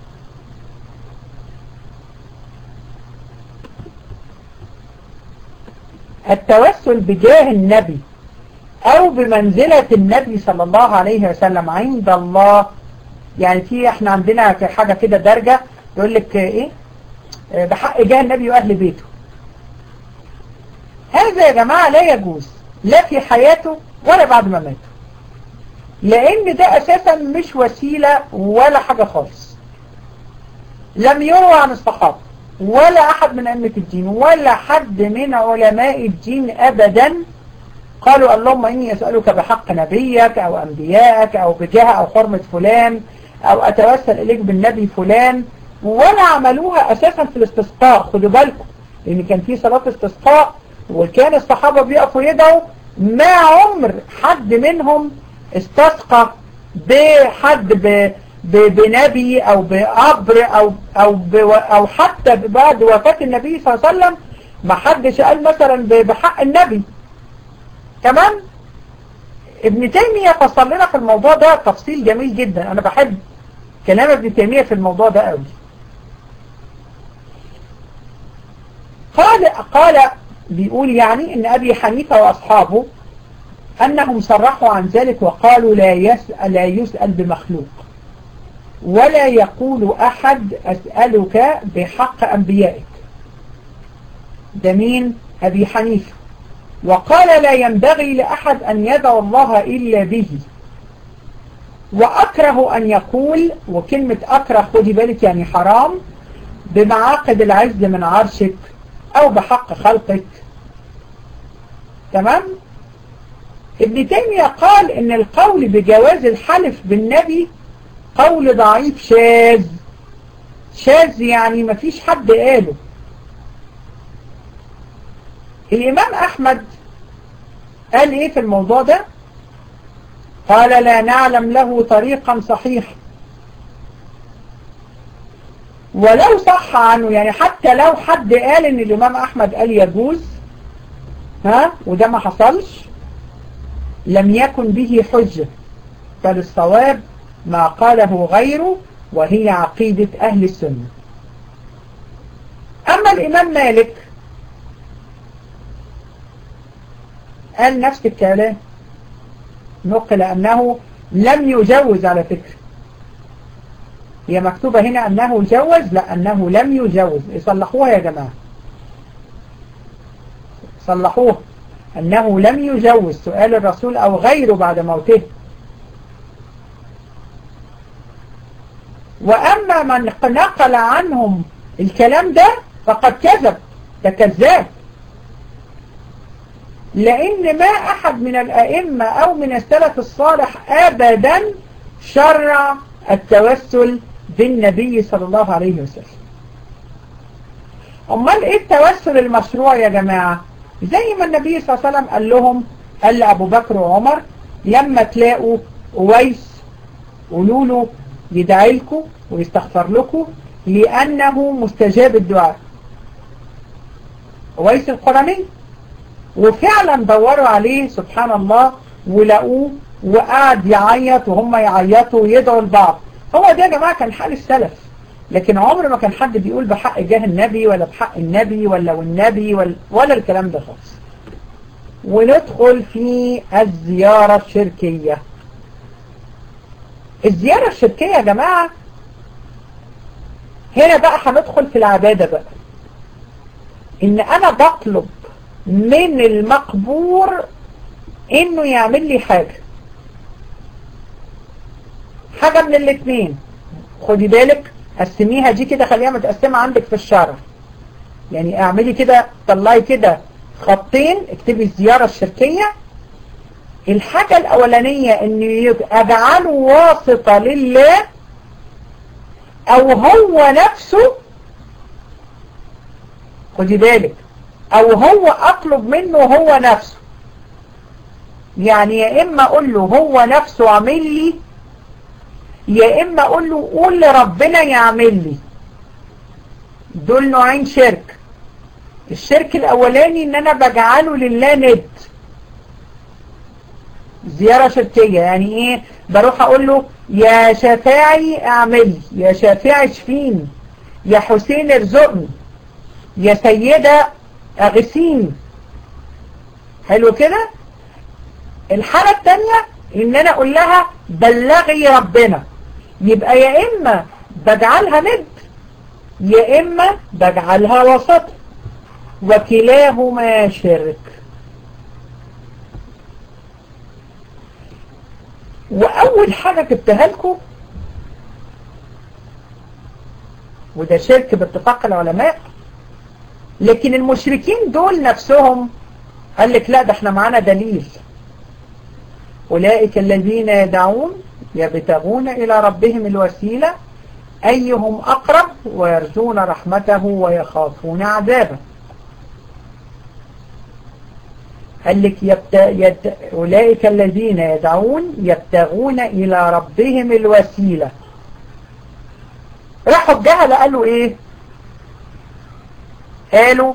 التوسل بجاه النبي او بمنزلة النبي صلى الله عليه وسلم عند الله يعني في احنا عندنا حاجة كده درجة يقول لك ايه بحق جاه النبي واهل بيته هذا يا جماعة لا يجوز لا في حياته ولا بعد ما ماته لان ده اساسا مش وسيلة ولا حاجة خالص لم يروى عن الصحابة ولا احد من ائمة الدين ولا حد من علماء الدين ابدا قالوا اللهم اني اسألك بحق نبيك او انبيائك او بجاه او حرمة فلان او اتوسل اليك بالنبي فلان ولا عملوها اساسا في الاستسقاء خدوا بالكم لان كان في صلاة استسقاء وكان الصحابة بيقفوا يدعوا ما عمر حد منهم استسقى بحد ب بنبي او بقبر او او او حتى بعد وفاة النبي صلى الله عليه وسلم ما حدش قال مثلا بحق النبي تمام ابن تيمية فصل لنا في الموضوع ده تفصيل جميل جدا انا بحب كلام ابن تيمية في الموضوع ده قوي قال قال بيقول يعني ان ابي حنيفة واصحابه انهم صرحوا عن ذلك وقالوا لا يسأل, لا يسأل بمخلوق ولا يقول احد اسألك بحق انبيائك ده مين ابي حنيفة وقال لا ينبغي لأحد أن يدعو الله إلا به وأكره أن يقول وكلمة أكره خدي بالك يعني حرام بمعاقد العز من عرشك أو بحق خلقك تمام ابن تيمية قال ان القول بجواز الحلف بالنبي قول ضعيف شاذ شاذ يعني مفيش حد قاله الامام احمد قال ايه في الموضوع ده قال لا نعلم له طريقا صحيحا ولو صح عنه يعني حتى لو حد قال ان الامام احمد قال يجوز ها وده ما حصلش لم يكن به حجة فالصواب ما قاله غيره وهي عقيدة اهل السنة اما الامام مالك قال نفس الكلام نقل انه لم يجوز على فكرة هي مكتوبة هنا أنه جوز لا أنه لم يجوز صلحوها يا جماعة صلحوها أنه لم يجوز سؤال الرسول أو غيره بعد موته وأما من نقل عنهم الكلام ده فقد كذب ده كذاب لأن ما أحد من الأئمة أو من السلف الصالح أبدا شرع التوسل بالنبي صلى الله عليه وسلم امال ايه التوسل المشروع يا جماعة زي ما النبي صلى الله عليه وسلم قال لهم قال لأبو بكر وعمر لما تلاقوا اويس قولوا له يدعي لكم ويستغفر لكم لأنه مستجاب الدعاء اويس القرني وفعلا دوروا عليه سبحان الله ولقوه وقعد يعيط وهم يعيطوا ويدعوا لبعض هو ده يا جماعة كان حال السلف لكن عمر ما كان حد بيقول بحق جاه النبي ولا بحق النبي ولا والنبي ولا, ولا الكلام ده خالص وندخل في الزيارة الشركية الزيارة الشركية يا جماعة هنا بقى هندخل في العبادة بقى ان انا بطلب من المقبور انه يعمل لي حاجة حاجة من الاثنين خدي بالك قسميها دي كده خليها متقسمة عندك في الشرع يعني اعملي كده طلعي كده خطين اكتبي الزيارة الشركية الحاجة الاولانية ان اجعله واسطة لله او هو نفسه خدي بالك او هو اطلب منه هو نفسه يعني يا اما اقول له هو نفسه عمل لي يا اما اقول له قول لربنا يعمل لي دول نوعين شرك الشرك الاولاني ان انا بجعله لله ند زيارة شركية يعني ايه بروح اقول له يا شفاعي اعمل يا شفاعي اشفيني يا حسين ارزقني يا سيدة اغسيني حلو كده الحالة التانية ان انا اقول لها بلغي ربنا يبقى يا اما بجعلها ند يا اما بجعلها وسط وكلاهما شرك واول حاجة جبتها لكم وده شرك باتفاق العلماء لكن المشركين دول نفسهم قال لك لا ده احنا معانا دليل أولئك الذين يدعون يبتغون إلى ربهم الوسيلة أيهم أقرب ويرجون رحمته ويخافون عذابه قال لك يبت... يد... أولئك الذين يدعون يبتغون إلى ربهم الوسيلة راحوا الجهل قالوا إيه قالوا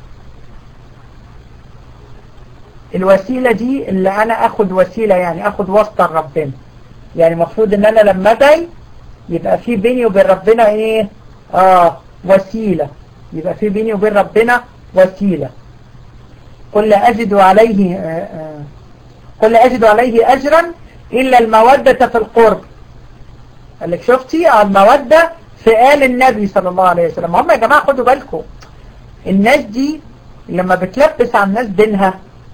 الوسيلة دي اللي انا اخد وسيلة يعني اخد واسطة لربنا يعني المفروض ان انا لما ادعي يبقى في بيني وبين ربنا ايه اه وسيلة يبقى في بيني وبين ربنا وسيلة قل لا اجد عليه آه آه قل لا اجد عليه اجرا الا المودة في القرب قال لك شفتي المودة في آل النبي صلى الله عليه وسلم هم يا جماعة خدوا بالكم الناس دي لما بتلبس على الناس دينها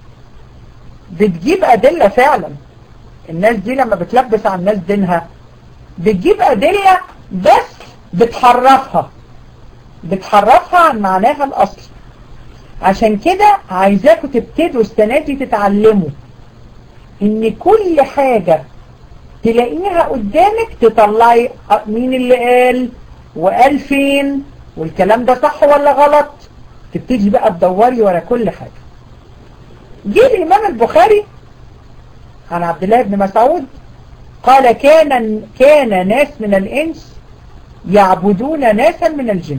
بتجيب أدلة فعلا الناس دي لما بتلبس على الناس دينها بتجيب أدلة بس بتحرفها بتحرفها عن معناها الأصل عشان كده عايزاكم تبتدوا السنة دي تتعلموا ان كل حاجة تلاقيها قدامك تطلعي مين اللي قال وقال فين والكلام ده صح ولا غلط تبتدي بقى تدوري ورا كل حاجة جه الإمام البخاري عن عبد الله بن مسعود قال كان كان ناس من الإنس يعبدون ناسا من الجن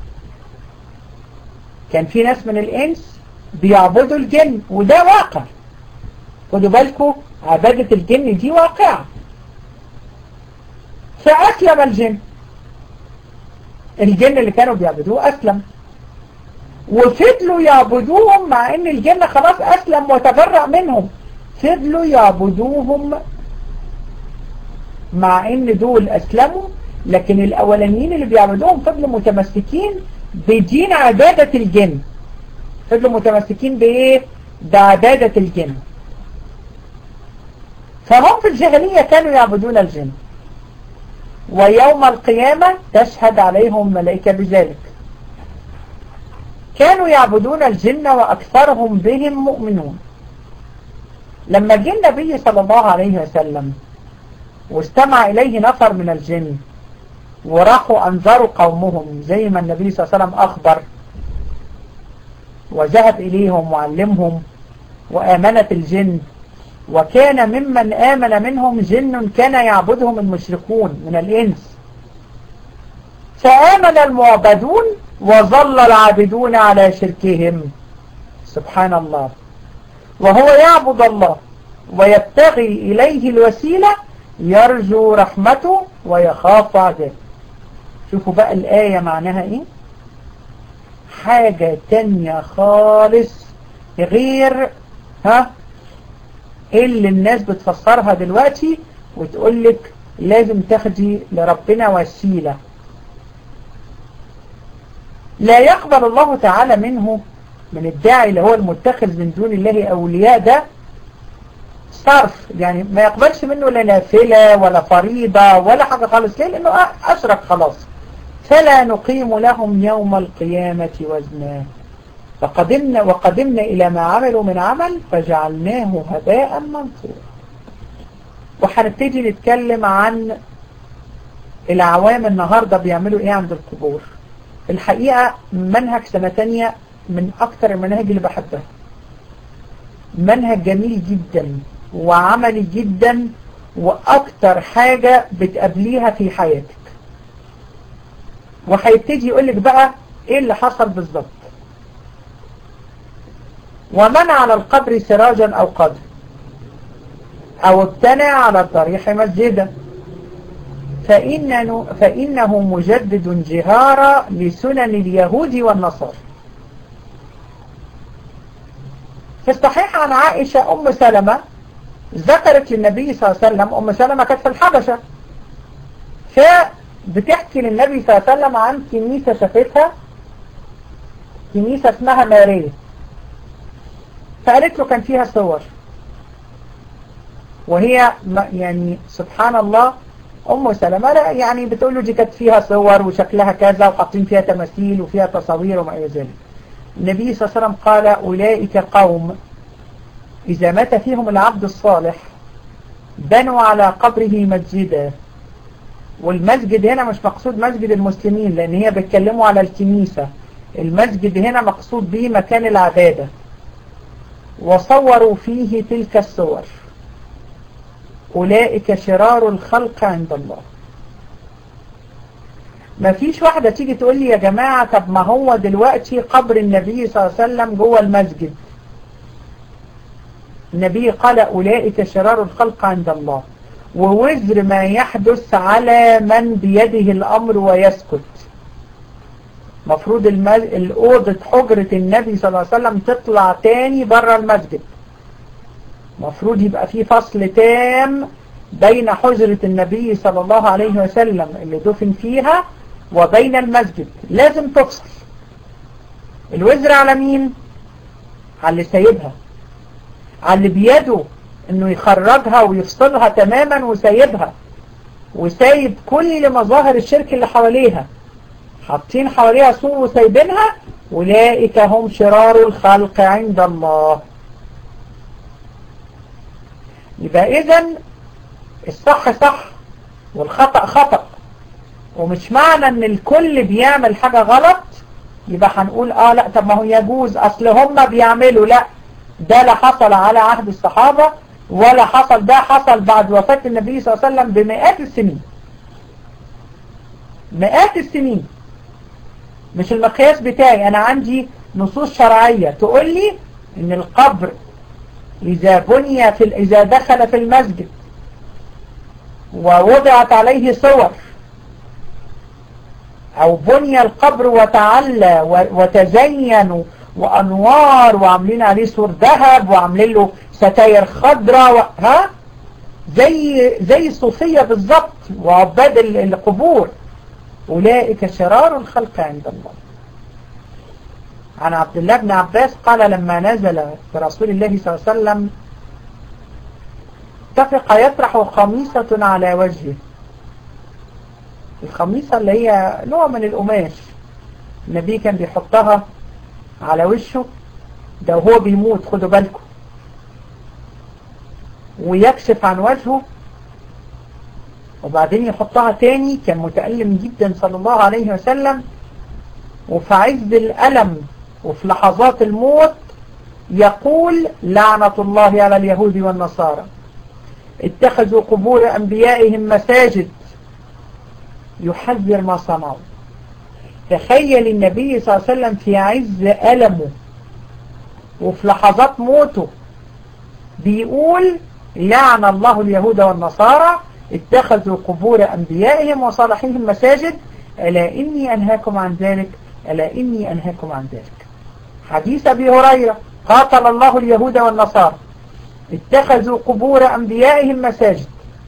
كان في ناس من الإنس بيعبدوا الجن وده واقع خدوا بالكم عبادة الجن دي واقعة فأسلم الجن الجن اللي كانوا بيعبدوه أسلم وفضلوا يعبدوهم مع ان الجن خلاص أسلم وتبرأ منهم فضلوا يعبدوهم مع ان دول أسلموا لكن الأولانيين اللي بيعبدوهم فضلوا متمسكين بدين عبادة الجن فضلوا متمسكين بإيه؟ بعبادة الجن فهم في الجاهلية كانوا يعبدون الجن ويوم القيامة تشهد عليهم ملائكة بذلك كانوا يعبدون الجن وأكثرهم بهم مؤمنون لما جه النبي صلى الله عليه وسلم واستمع إليه نفر من الجن وراحوا أنذروا قومهم زي ما النبي صلى الله عليه وسلم أخبر وذهب إليهم وعلمهم وآمنت الجن وكان ممن آمن منهم جن كان يعبدهم المشركون من الإنس فآمن المعبدون وظل العابدون على شركهم سبحان الله وهو يعبد الله ويبتغي إليه الوسيلة يرجو رحمته ويخاف عذابه شوفوا بقى الآية معناها إيه حاجة تانية خالص غير ها اللي الناس بتفسرها دلوقتي وتقولك لازم تاخدي لربنا وسيلة لا يقبل الله تعالى منه من الداعي اللي هو المتخذ من دون الله أولياء ده صرف يعني ما يقبلش منه لا نافلة ولا فريضة ولا حاجة خالص ليه لأنه أشرك خلاص فلا نقيم لهم يوم القيامة وزنا فقدمنا وقدمنا إلى ما عملوا من عمل فجعلناه هباء منثورا وهنبتدي نتكلم عن العوام النهاردة بيعملوا ايه عند القبور الحقيقة منهج سنة تانية من اكتر المناهج اللي بحبها منهج جميل جدا وعملي جدا واكتر حاجة بتقابليها في حياتك وهيبتدي يقولك بقى ايه اللي حصل بالظبط ومن على القبر سراجا او قدر او ابتنى على الضريح مسجدا فإنه, فإنه مجدد جهارا لسنن اليهود والنصارى في الصحيح عن عائشة أم سلمة ذكرت للنبي صلى الله عليه وسلم أم سلمة كانت في الحبشة فبتحكي للنبي صلى الله عليه وسلم عن كنيسة شافتها كنيسة اسمها ماريه فقالت له كان فيها صور وهي يعني سبحان الله أم سلمة يعني بتقول له دي كانت فيها صور وشكلها كذا وحاطين فيها تماثيل وفيها تصاوير وما إلى ذلك النبي صلى الله عليه وسلم قال أولئك قوم إذا مات فيهم العبد الصالح بنوا على قبره مسجدا والمسجد هنا مش مقصود مسجد المسلمين لأن هي بيتكلموا على الكنيسة المسجد هنا مقصود به مكان العبادة وصوروا فيه تلك الصور أولئك شرار الخلق عند الله ما فيش واحدة تيجي تقول لي يا جماعة طب ما هو دلوقتي قبر النبي صلى الله عليه وسلم جوه المسجد النبي قال أولئك شرار الخلق عند الله ووزر ما يحدث على من بيده الأمر ويسكت مفروض الأوضة حجرة النبي صلى الله عليه وسلم تطلع تاني بره المسجد مفروض يبقى في فصل تام بين حجرة النبي صلى الله عليه وسلم اللي دفن فيها وبين المسجد لازم تفصل الوزر على مين على اللي سايبها على اللي بيده انه يخرجها ويفصلها تماما وسايبها وسايب كل مظاهر الشرك اللي حواليها حاطين حواليها سور وسايبينها أولئك هم شرار الخلق عند الله يبقى اذا الصح صح والخطأ خطأ ومش معنى ان الكل بيعمل حاجة غلط يبقى هنقول اه لا طب ما هو يجوز اصل هم بيعملوا لا ده لا حصل على عهد الصحابة ولا حصل ده حصل بعد وفاة النبي صلى الله عليه وسلم بمئات السنين مئات السنين مش المقياس بتاعي انا عندي نصوص شرعية تقول لي ان القبر اذا بني في اذا دخل في المسجد ووضعت عليه صور او بني القبر وتعلى وتزين وانوار وعاملين عليه سور ذهب وعاملين له ستاير خضراء و... ها زي زي الصوفية بالظبط وعباد القبور أولئك شرار الخلق عند الله عن عبد الله بن عباس قال لما نزل برسول الله صلى الله عليه وسلم اتفق يطرح خميصة على وجهه الخميصة اللي هي نوع من القماش النبي كان بيحطها على وشه ده وهو بيموت خدوا بالكم ويكشف عن وجهه وبعدين يحطها تاني كان متألم جدا صلى الله عليه وسلم وفي عز الألم وفي لحظات الموت يقول لعنة الله على اليهود والنصارى اتخذوا قبور أنبيائهم مساجد يحذر ما صنعوا تخيل النبي صلى الله عليه وسلم في عز ألمه وفي لحظات موته بيقول لعن الله اليهود والنصارى اتخذوا قبور أنبيائهم وصالحيهم مساجد ألا إني أنهاكم عن ذلك ألا إني أنهاكم عن ذلك حديث أبي هريرة قاتل الله اليهود والنصارى اتخذوا قبور أنبيائهم مساجد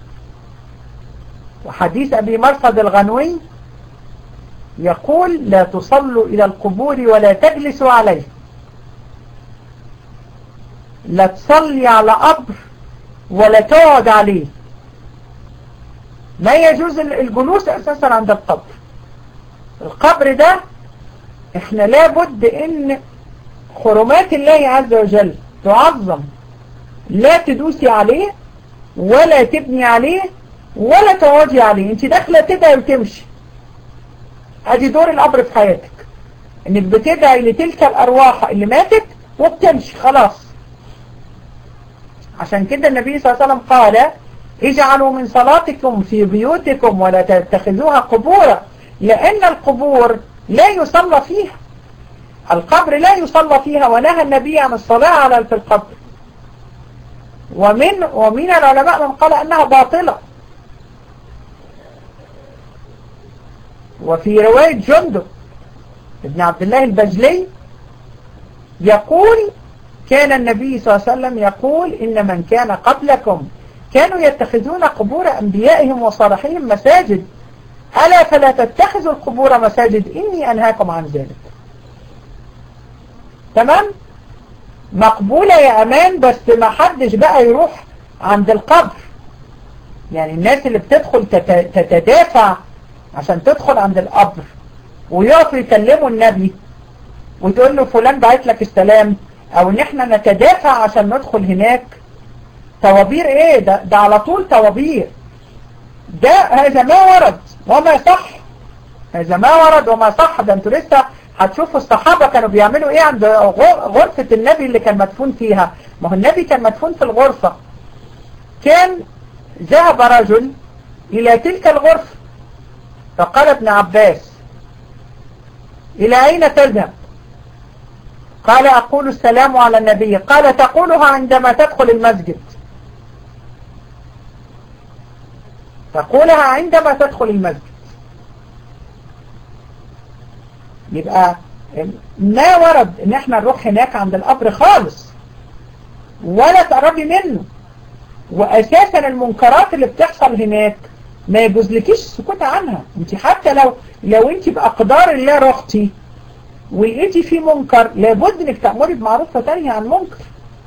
وحديث أبي مرصد الغنوي يقول لا تصلوا إلى القبور ولا تجلسوا عليه لا تصلي على قبر ولا تقعد عليه ما يجوز الجلوس أساسا عند القبر القبر ده احنا لابد ان حرمات الله عز وجل تعظم لا تدوسي عليه ولا تبني عليه ولا تقعدي عليه انت داخله تدعي وتمشي ادي دور القبر في حياتك انك بتدعي لتلك الارواح اللي ماتت وبتمشي خلاص عشان كده النبي صلى الله عليه وسلم قال اجعلوا من صلاتكم في بيوتكم ولا تتخذوها قبورا لان القبور لا يصلى فيها القبر لا يصلى فيها ونهى النبي عن الصلاة على في القبر ومن ومن العلماء من قال أنها باطلة وفي رواية جندب ابن عبد الله البجلي يقول كان النبي صلى الله عليه وسلم يقول إن من كان قبلكم كانوا يتخذون قبور أنبيائهم وصالحيهم مساجد ألا فلا تتخذوا القبور مساجد إني أنهاكم عن ذلك تمام مقبولة يا أمان بس ما حدش بقى يروح عند القبر يعني الناس اللي بتدخل تتدافع عشان تدخل عند القبر ويقفوا يكلموا النبي وتقول له فلان بعت لك السلام او ان احنا نتدافع عشان ندخل هناك توابير ايه ده, ده على طول توابير ده هذا ما ورد وما صح هذا ما ورد وما صح ده انتوا لسه هتشوفوا الصحابة كانوا بيعملوا ايه عند غرفة النبي اللي كان مدفون فيها ما هو النبي كان مدفون في الغرفة كان ذهب رجل الى تلك الغرفة فقال ابن عباس الى اين تذهب قال اقول السلام على النبي قال تقولها عندما تدخل المسجد تقولها عندما تدخل المسجد يبقى ما ورد ان احنا نروح هناك عند القبر خالص ولا تقربي منه واساسا المنكرات اللي بتحصل هناك ما يجوزلكيش السكوت عنها انت حتى لو لو انت باقدار الله رحتي ولقيتي في منكر لابد انك تأمري بمعروف وتنهي عن منكر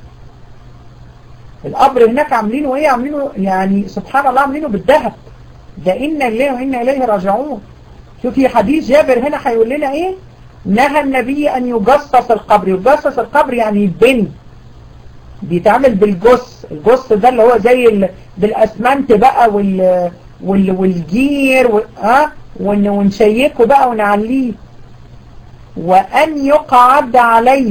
القبر هناك عاملينه ايه عاملينه يعني سبحان الله عاملينه بالذهب ده إنا إليه وإنا إليه راجعون شوفي حديث جابر هنا هيقول لنا ايه نهى النبي ان يجصص القبر يجصص القبر يعني يتبني بيتعمل بالجص الجص ده اللي هو زي ال... بالاسمنت بقى وال... وال... والجير و... ها ون... ونشيكه بقى ونعليه وأن يقعد عليه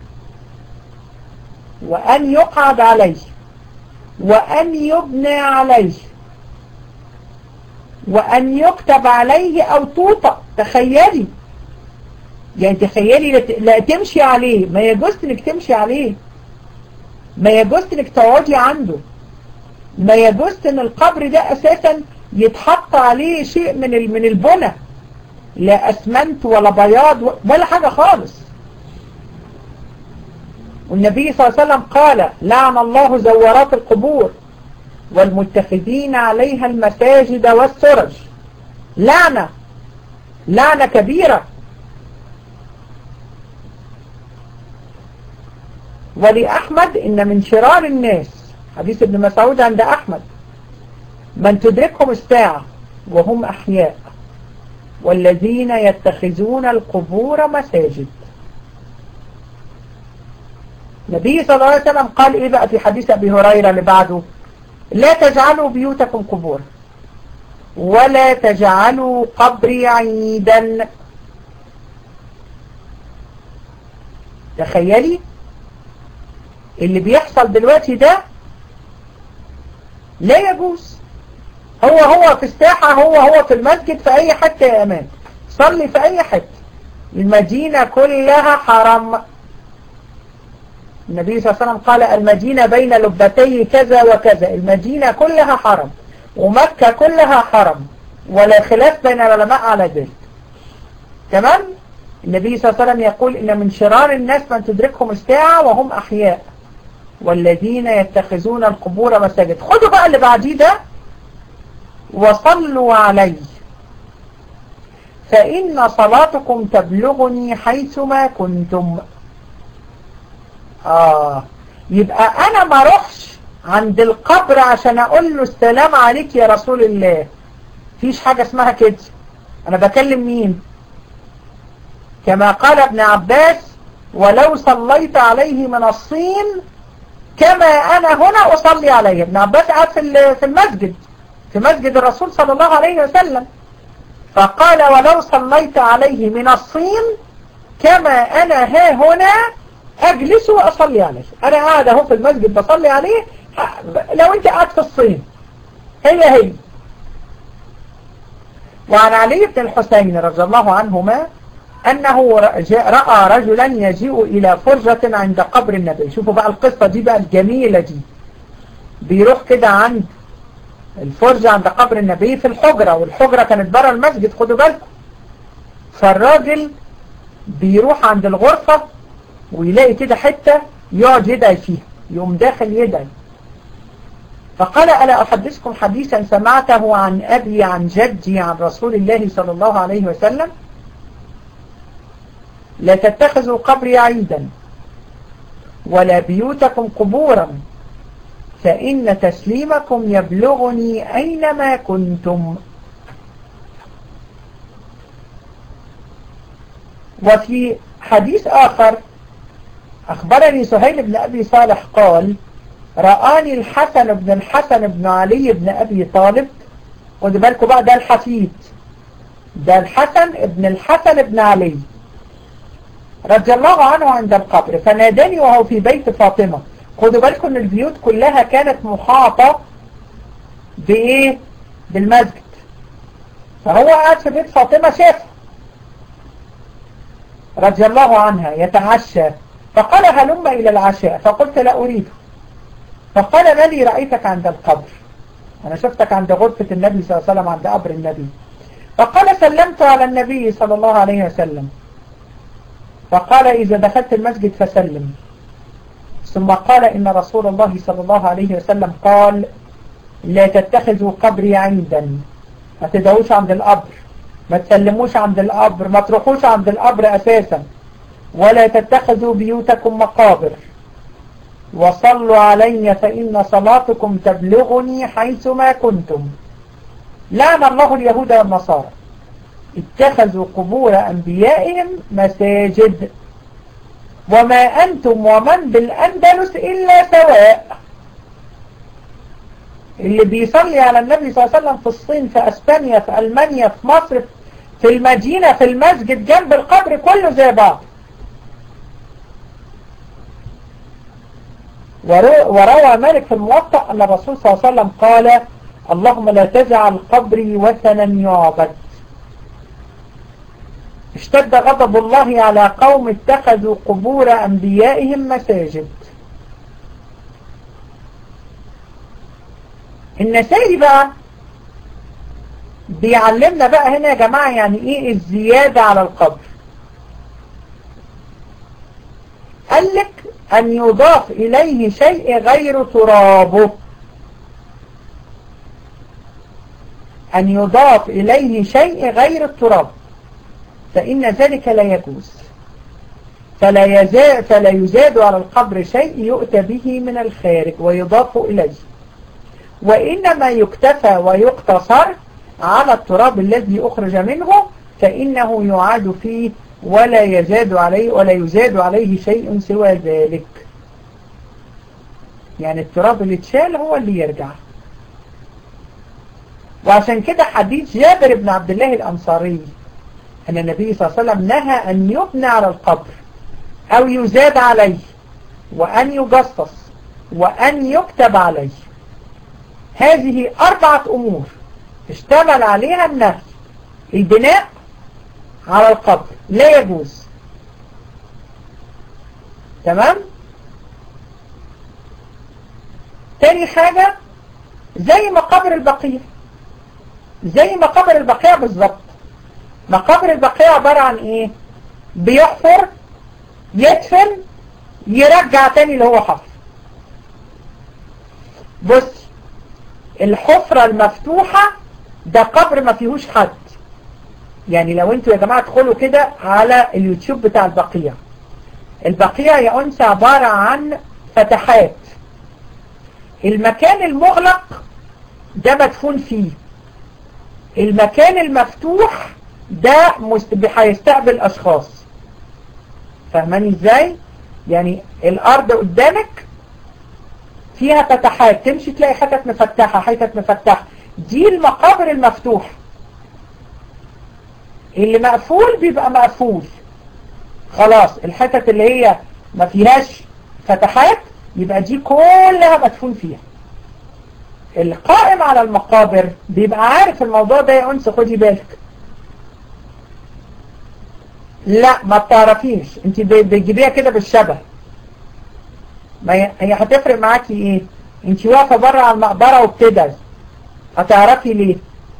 وأن يقعد عليه وأن يبنى عليه وأن يكتب عليه أو توطأ تخيلي يعني تخيلي لا تمشي عليه ما يجوز انك تمشي عليه ما يجوز انك تقعدي عنده ما يجوز ان القبر ده اساسا يتحط عليه شيء من من البنى لا اسمنت ولا بياض ولا حاجة خالص والنبي صلى الله عليه وسلم قال لعن الله زوارات القبور والمتخذين عليها المساجد والسرج لعنة لعنة كبيرة ولأحمد إن من شرار الناس حديث ابن مسعود عند أحمد من تدركهم الساعة وهم أحياء والذين يتخذون القبور مساجد النبي صلى الله عليه وسلم قال إيه بقى في حديث أبي هريرة اللي بعده لا تجعلوا بيوتكم قبور ولا تجعلوا قبري عيدا تخيلي اللي بيحصل دلوقتي ده لا يجوز هو هو في الساحة هو هو في المسجد في أي حتة يا أمان صلي في أي حتة المدينة كلها حرم النبي صلى الله عليه وسلم قال المدينة بين لبتي كذا وكذا المدينة كلها حرم ومكة كلها حرم ولا خلاف بين العلماء على ذلك تمام النبي صلى الله عليه وسلم يقول إن من شرار الناس من تدركهم الساعة وهم أحياء والذين يتخذون القبور مساجد خدوا بقى اللي بعديه ده وصلوا علي فإن صلاتكم تبلغني حيثما كنتم آه يبقى أنا ما روحش عند القبر عشان أقول له السلام عليك يا رسول الله فيش حاجة اسمها كده أنا بكلم مين كما قال ابن عباس ولو صليت عليه من الصين كما أنا هنا أصلي عليه ابن عباس قاعد في المسجد في مسجد الرسول صلى الله عليه وسلم فقال ولو صليت عليه من الصين كما أنا ها هنا أجلس وأصلي عليه أنا قاعد أهو في المسجد بصلي عليه لو أنت قاعد في الصين هي هي وعن علي بن الحسين رضي الله عنهما أنه رأى رجلا يجيء إلى فرجة عند قبر النبي شوفوا بقى القصة دي بقى الجميلة دي بيروح كده عند الفرجة عند قبر النبي في الحجرة والحجرة كانت برا المسجد خدوا بالكم فالراجل بيروح عند الغرفة ويلاقي كده حتة يقعد يدعي فيها يقوم داخل يدعي فقال ألا أحدثكم حديثا سمعته عن أبي عن جدي عن رسول الله صلى الله عليه وسلم لا تتخذوا قبري عيدا ولا بيوتكم قبورا فإن تسليمكم يبلغني أينما كنتم وفي حديث آخر أخبرني سهيل بن أبي صالح قال رآني الحسن بن الحسن بن علي بن أبي طالب خدوا بالكم بقى ده الحفيد ده الحسن ابن الحسن بن علي رضي الله عنه عند القبر فناداني وهو في بيت فاطمة خدوا بالكم ان البيوت كلها كانت محاطة بايه بالمسجد فهو قاعد في بيت فاطمة شافه رضي الله عنها يتعشى فقال هلم إلى العشاء فقلت لا أريده فقال ما لي رأيتك عند القبر أنا شفتك عند غرفة النبي صلى الله عليه وسلم عند قبر النبي فقال سلمت على النبي صلى الله عليه وسلم فقال إذا دخلت المسجد فسلم ثم قال إن رسول الله صلى الله عليه وسلم قال لا تتخذوا قبري عيدا ما تدعوش عند القبر ما تسلموش عند القبر ما تروحوش عند القبر أساسا ولا تتخذوا بيوتكم مقابر وصلوا علي فإن صلاتكم تبلغني حيثما كنتم لعن الله اليهود والنصارى اتخذوا قبور أنبيائهم مساجد وما أنتم ومن بالأندلس إلا سواء اللي بيصلي على النبي صلى الله عليه وسلم في الصين في أسبانيا في ألمانيا في مصر في المدينة في المسجد جنب القبر كله زي بعض وروى مالك في الموطأ أن الرسول صلى الله عليه وسلم قال اللهم لا تجعل قبري وثنا يعبد اشتد غضب الله على قوم اتخذوا قبور أنبيائهم مساجد النسائي بقى بيعلمنا بقى هنا يا جماعة يعني ايه الزيادة على القبر قال لك أن يضاف إليه شيء غير ترابه أن يضاف إليه شيء غير التراب فإن ذلك لا يجوز فلا يزاد, فلا يزاد على القبر شيء يؤتى به من الخارج ويضاف إليه وإنما يكتفى ويقتصر على التراب الذي أخرج منه فإنه يعاد فيه ولا يزاد عليه ولا يزاد عليه شيء سوى ذلك يعني التراب اللي اتشال هو اللي يرجع وعشان كده حديث جابر بن عبد الله الأنصاري أن النبي صلى الله عليه وسلم نهى أن يبنى على القبر أو يزاد عليه وأن يجصص وأن يكتب عليه هذه أربعة أمور اشتمل عليها النهي البناء على القبر لا يجوز تمام تاني حاجة زي مقابر البقيع زي مقابر البقيع بالظبط مقابر البقيع عبارة عن ايه بيحفر يدفن يرجع تاني اللي هو حفر بص الحفرة المفتوحة ده قبر ما فيهوش حد يعني لو انتوا يا جماعة تدخلوا كده على اليوتيوب بتاع البقيع البقيع يا أنثى عبارة عن فتحات المكان المغلق ده مدفون فيه المكان المفتوح ده هيستقبل أشخاص فاهماني ازاي يعني الأرض قدامك فيها فتحات تمشي تلاقي حتت مفتحة حتت مفتحة دي المقابر المفتوحة اللي مقفول بيبقى مقفول خلاص الحتت اللي هي ما فيهاش فتحات يبقى دي كلها مدفون فيها القائم على المقابر بيبقى عارف الموضوع ده يا أنس خدي بالك لا ما بتعرفيش انت بتجيبيها كده بالشبه ما هي هتفرق معاكي ايه انت واقفه بره على المقبره وبتدعي هتعرفي ليه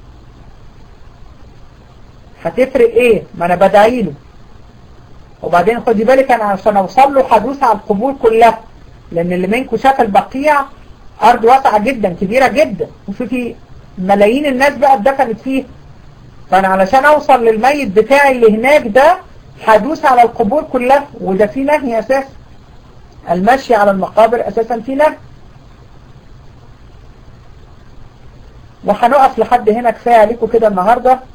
هتفرق ايه ما انا بدعي له وبعدين خدي بالك انا عشان اوصل له هدوس على القبور كلها لان اللي منكم شاف البقيع ارض واسعه جدا كبيره جدا وفي في ملايين الناس بقى اتدفنت فيه فانا علشان اوصل للميت بتاعي اللي هناك ده هدوس على القبور كلها وده في نهي اساسا المشي على المقابر اساسا في نهي وهنقف لحد هنا كفايه عليكم كده النهارده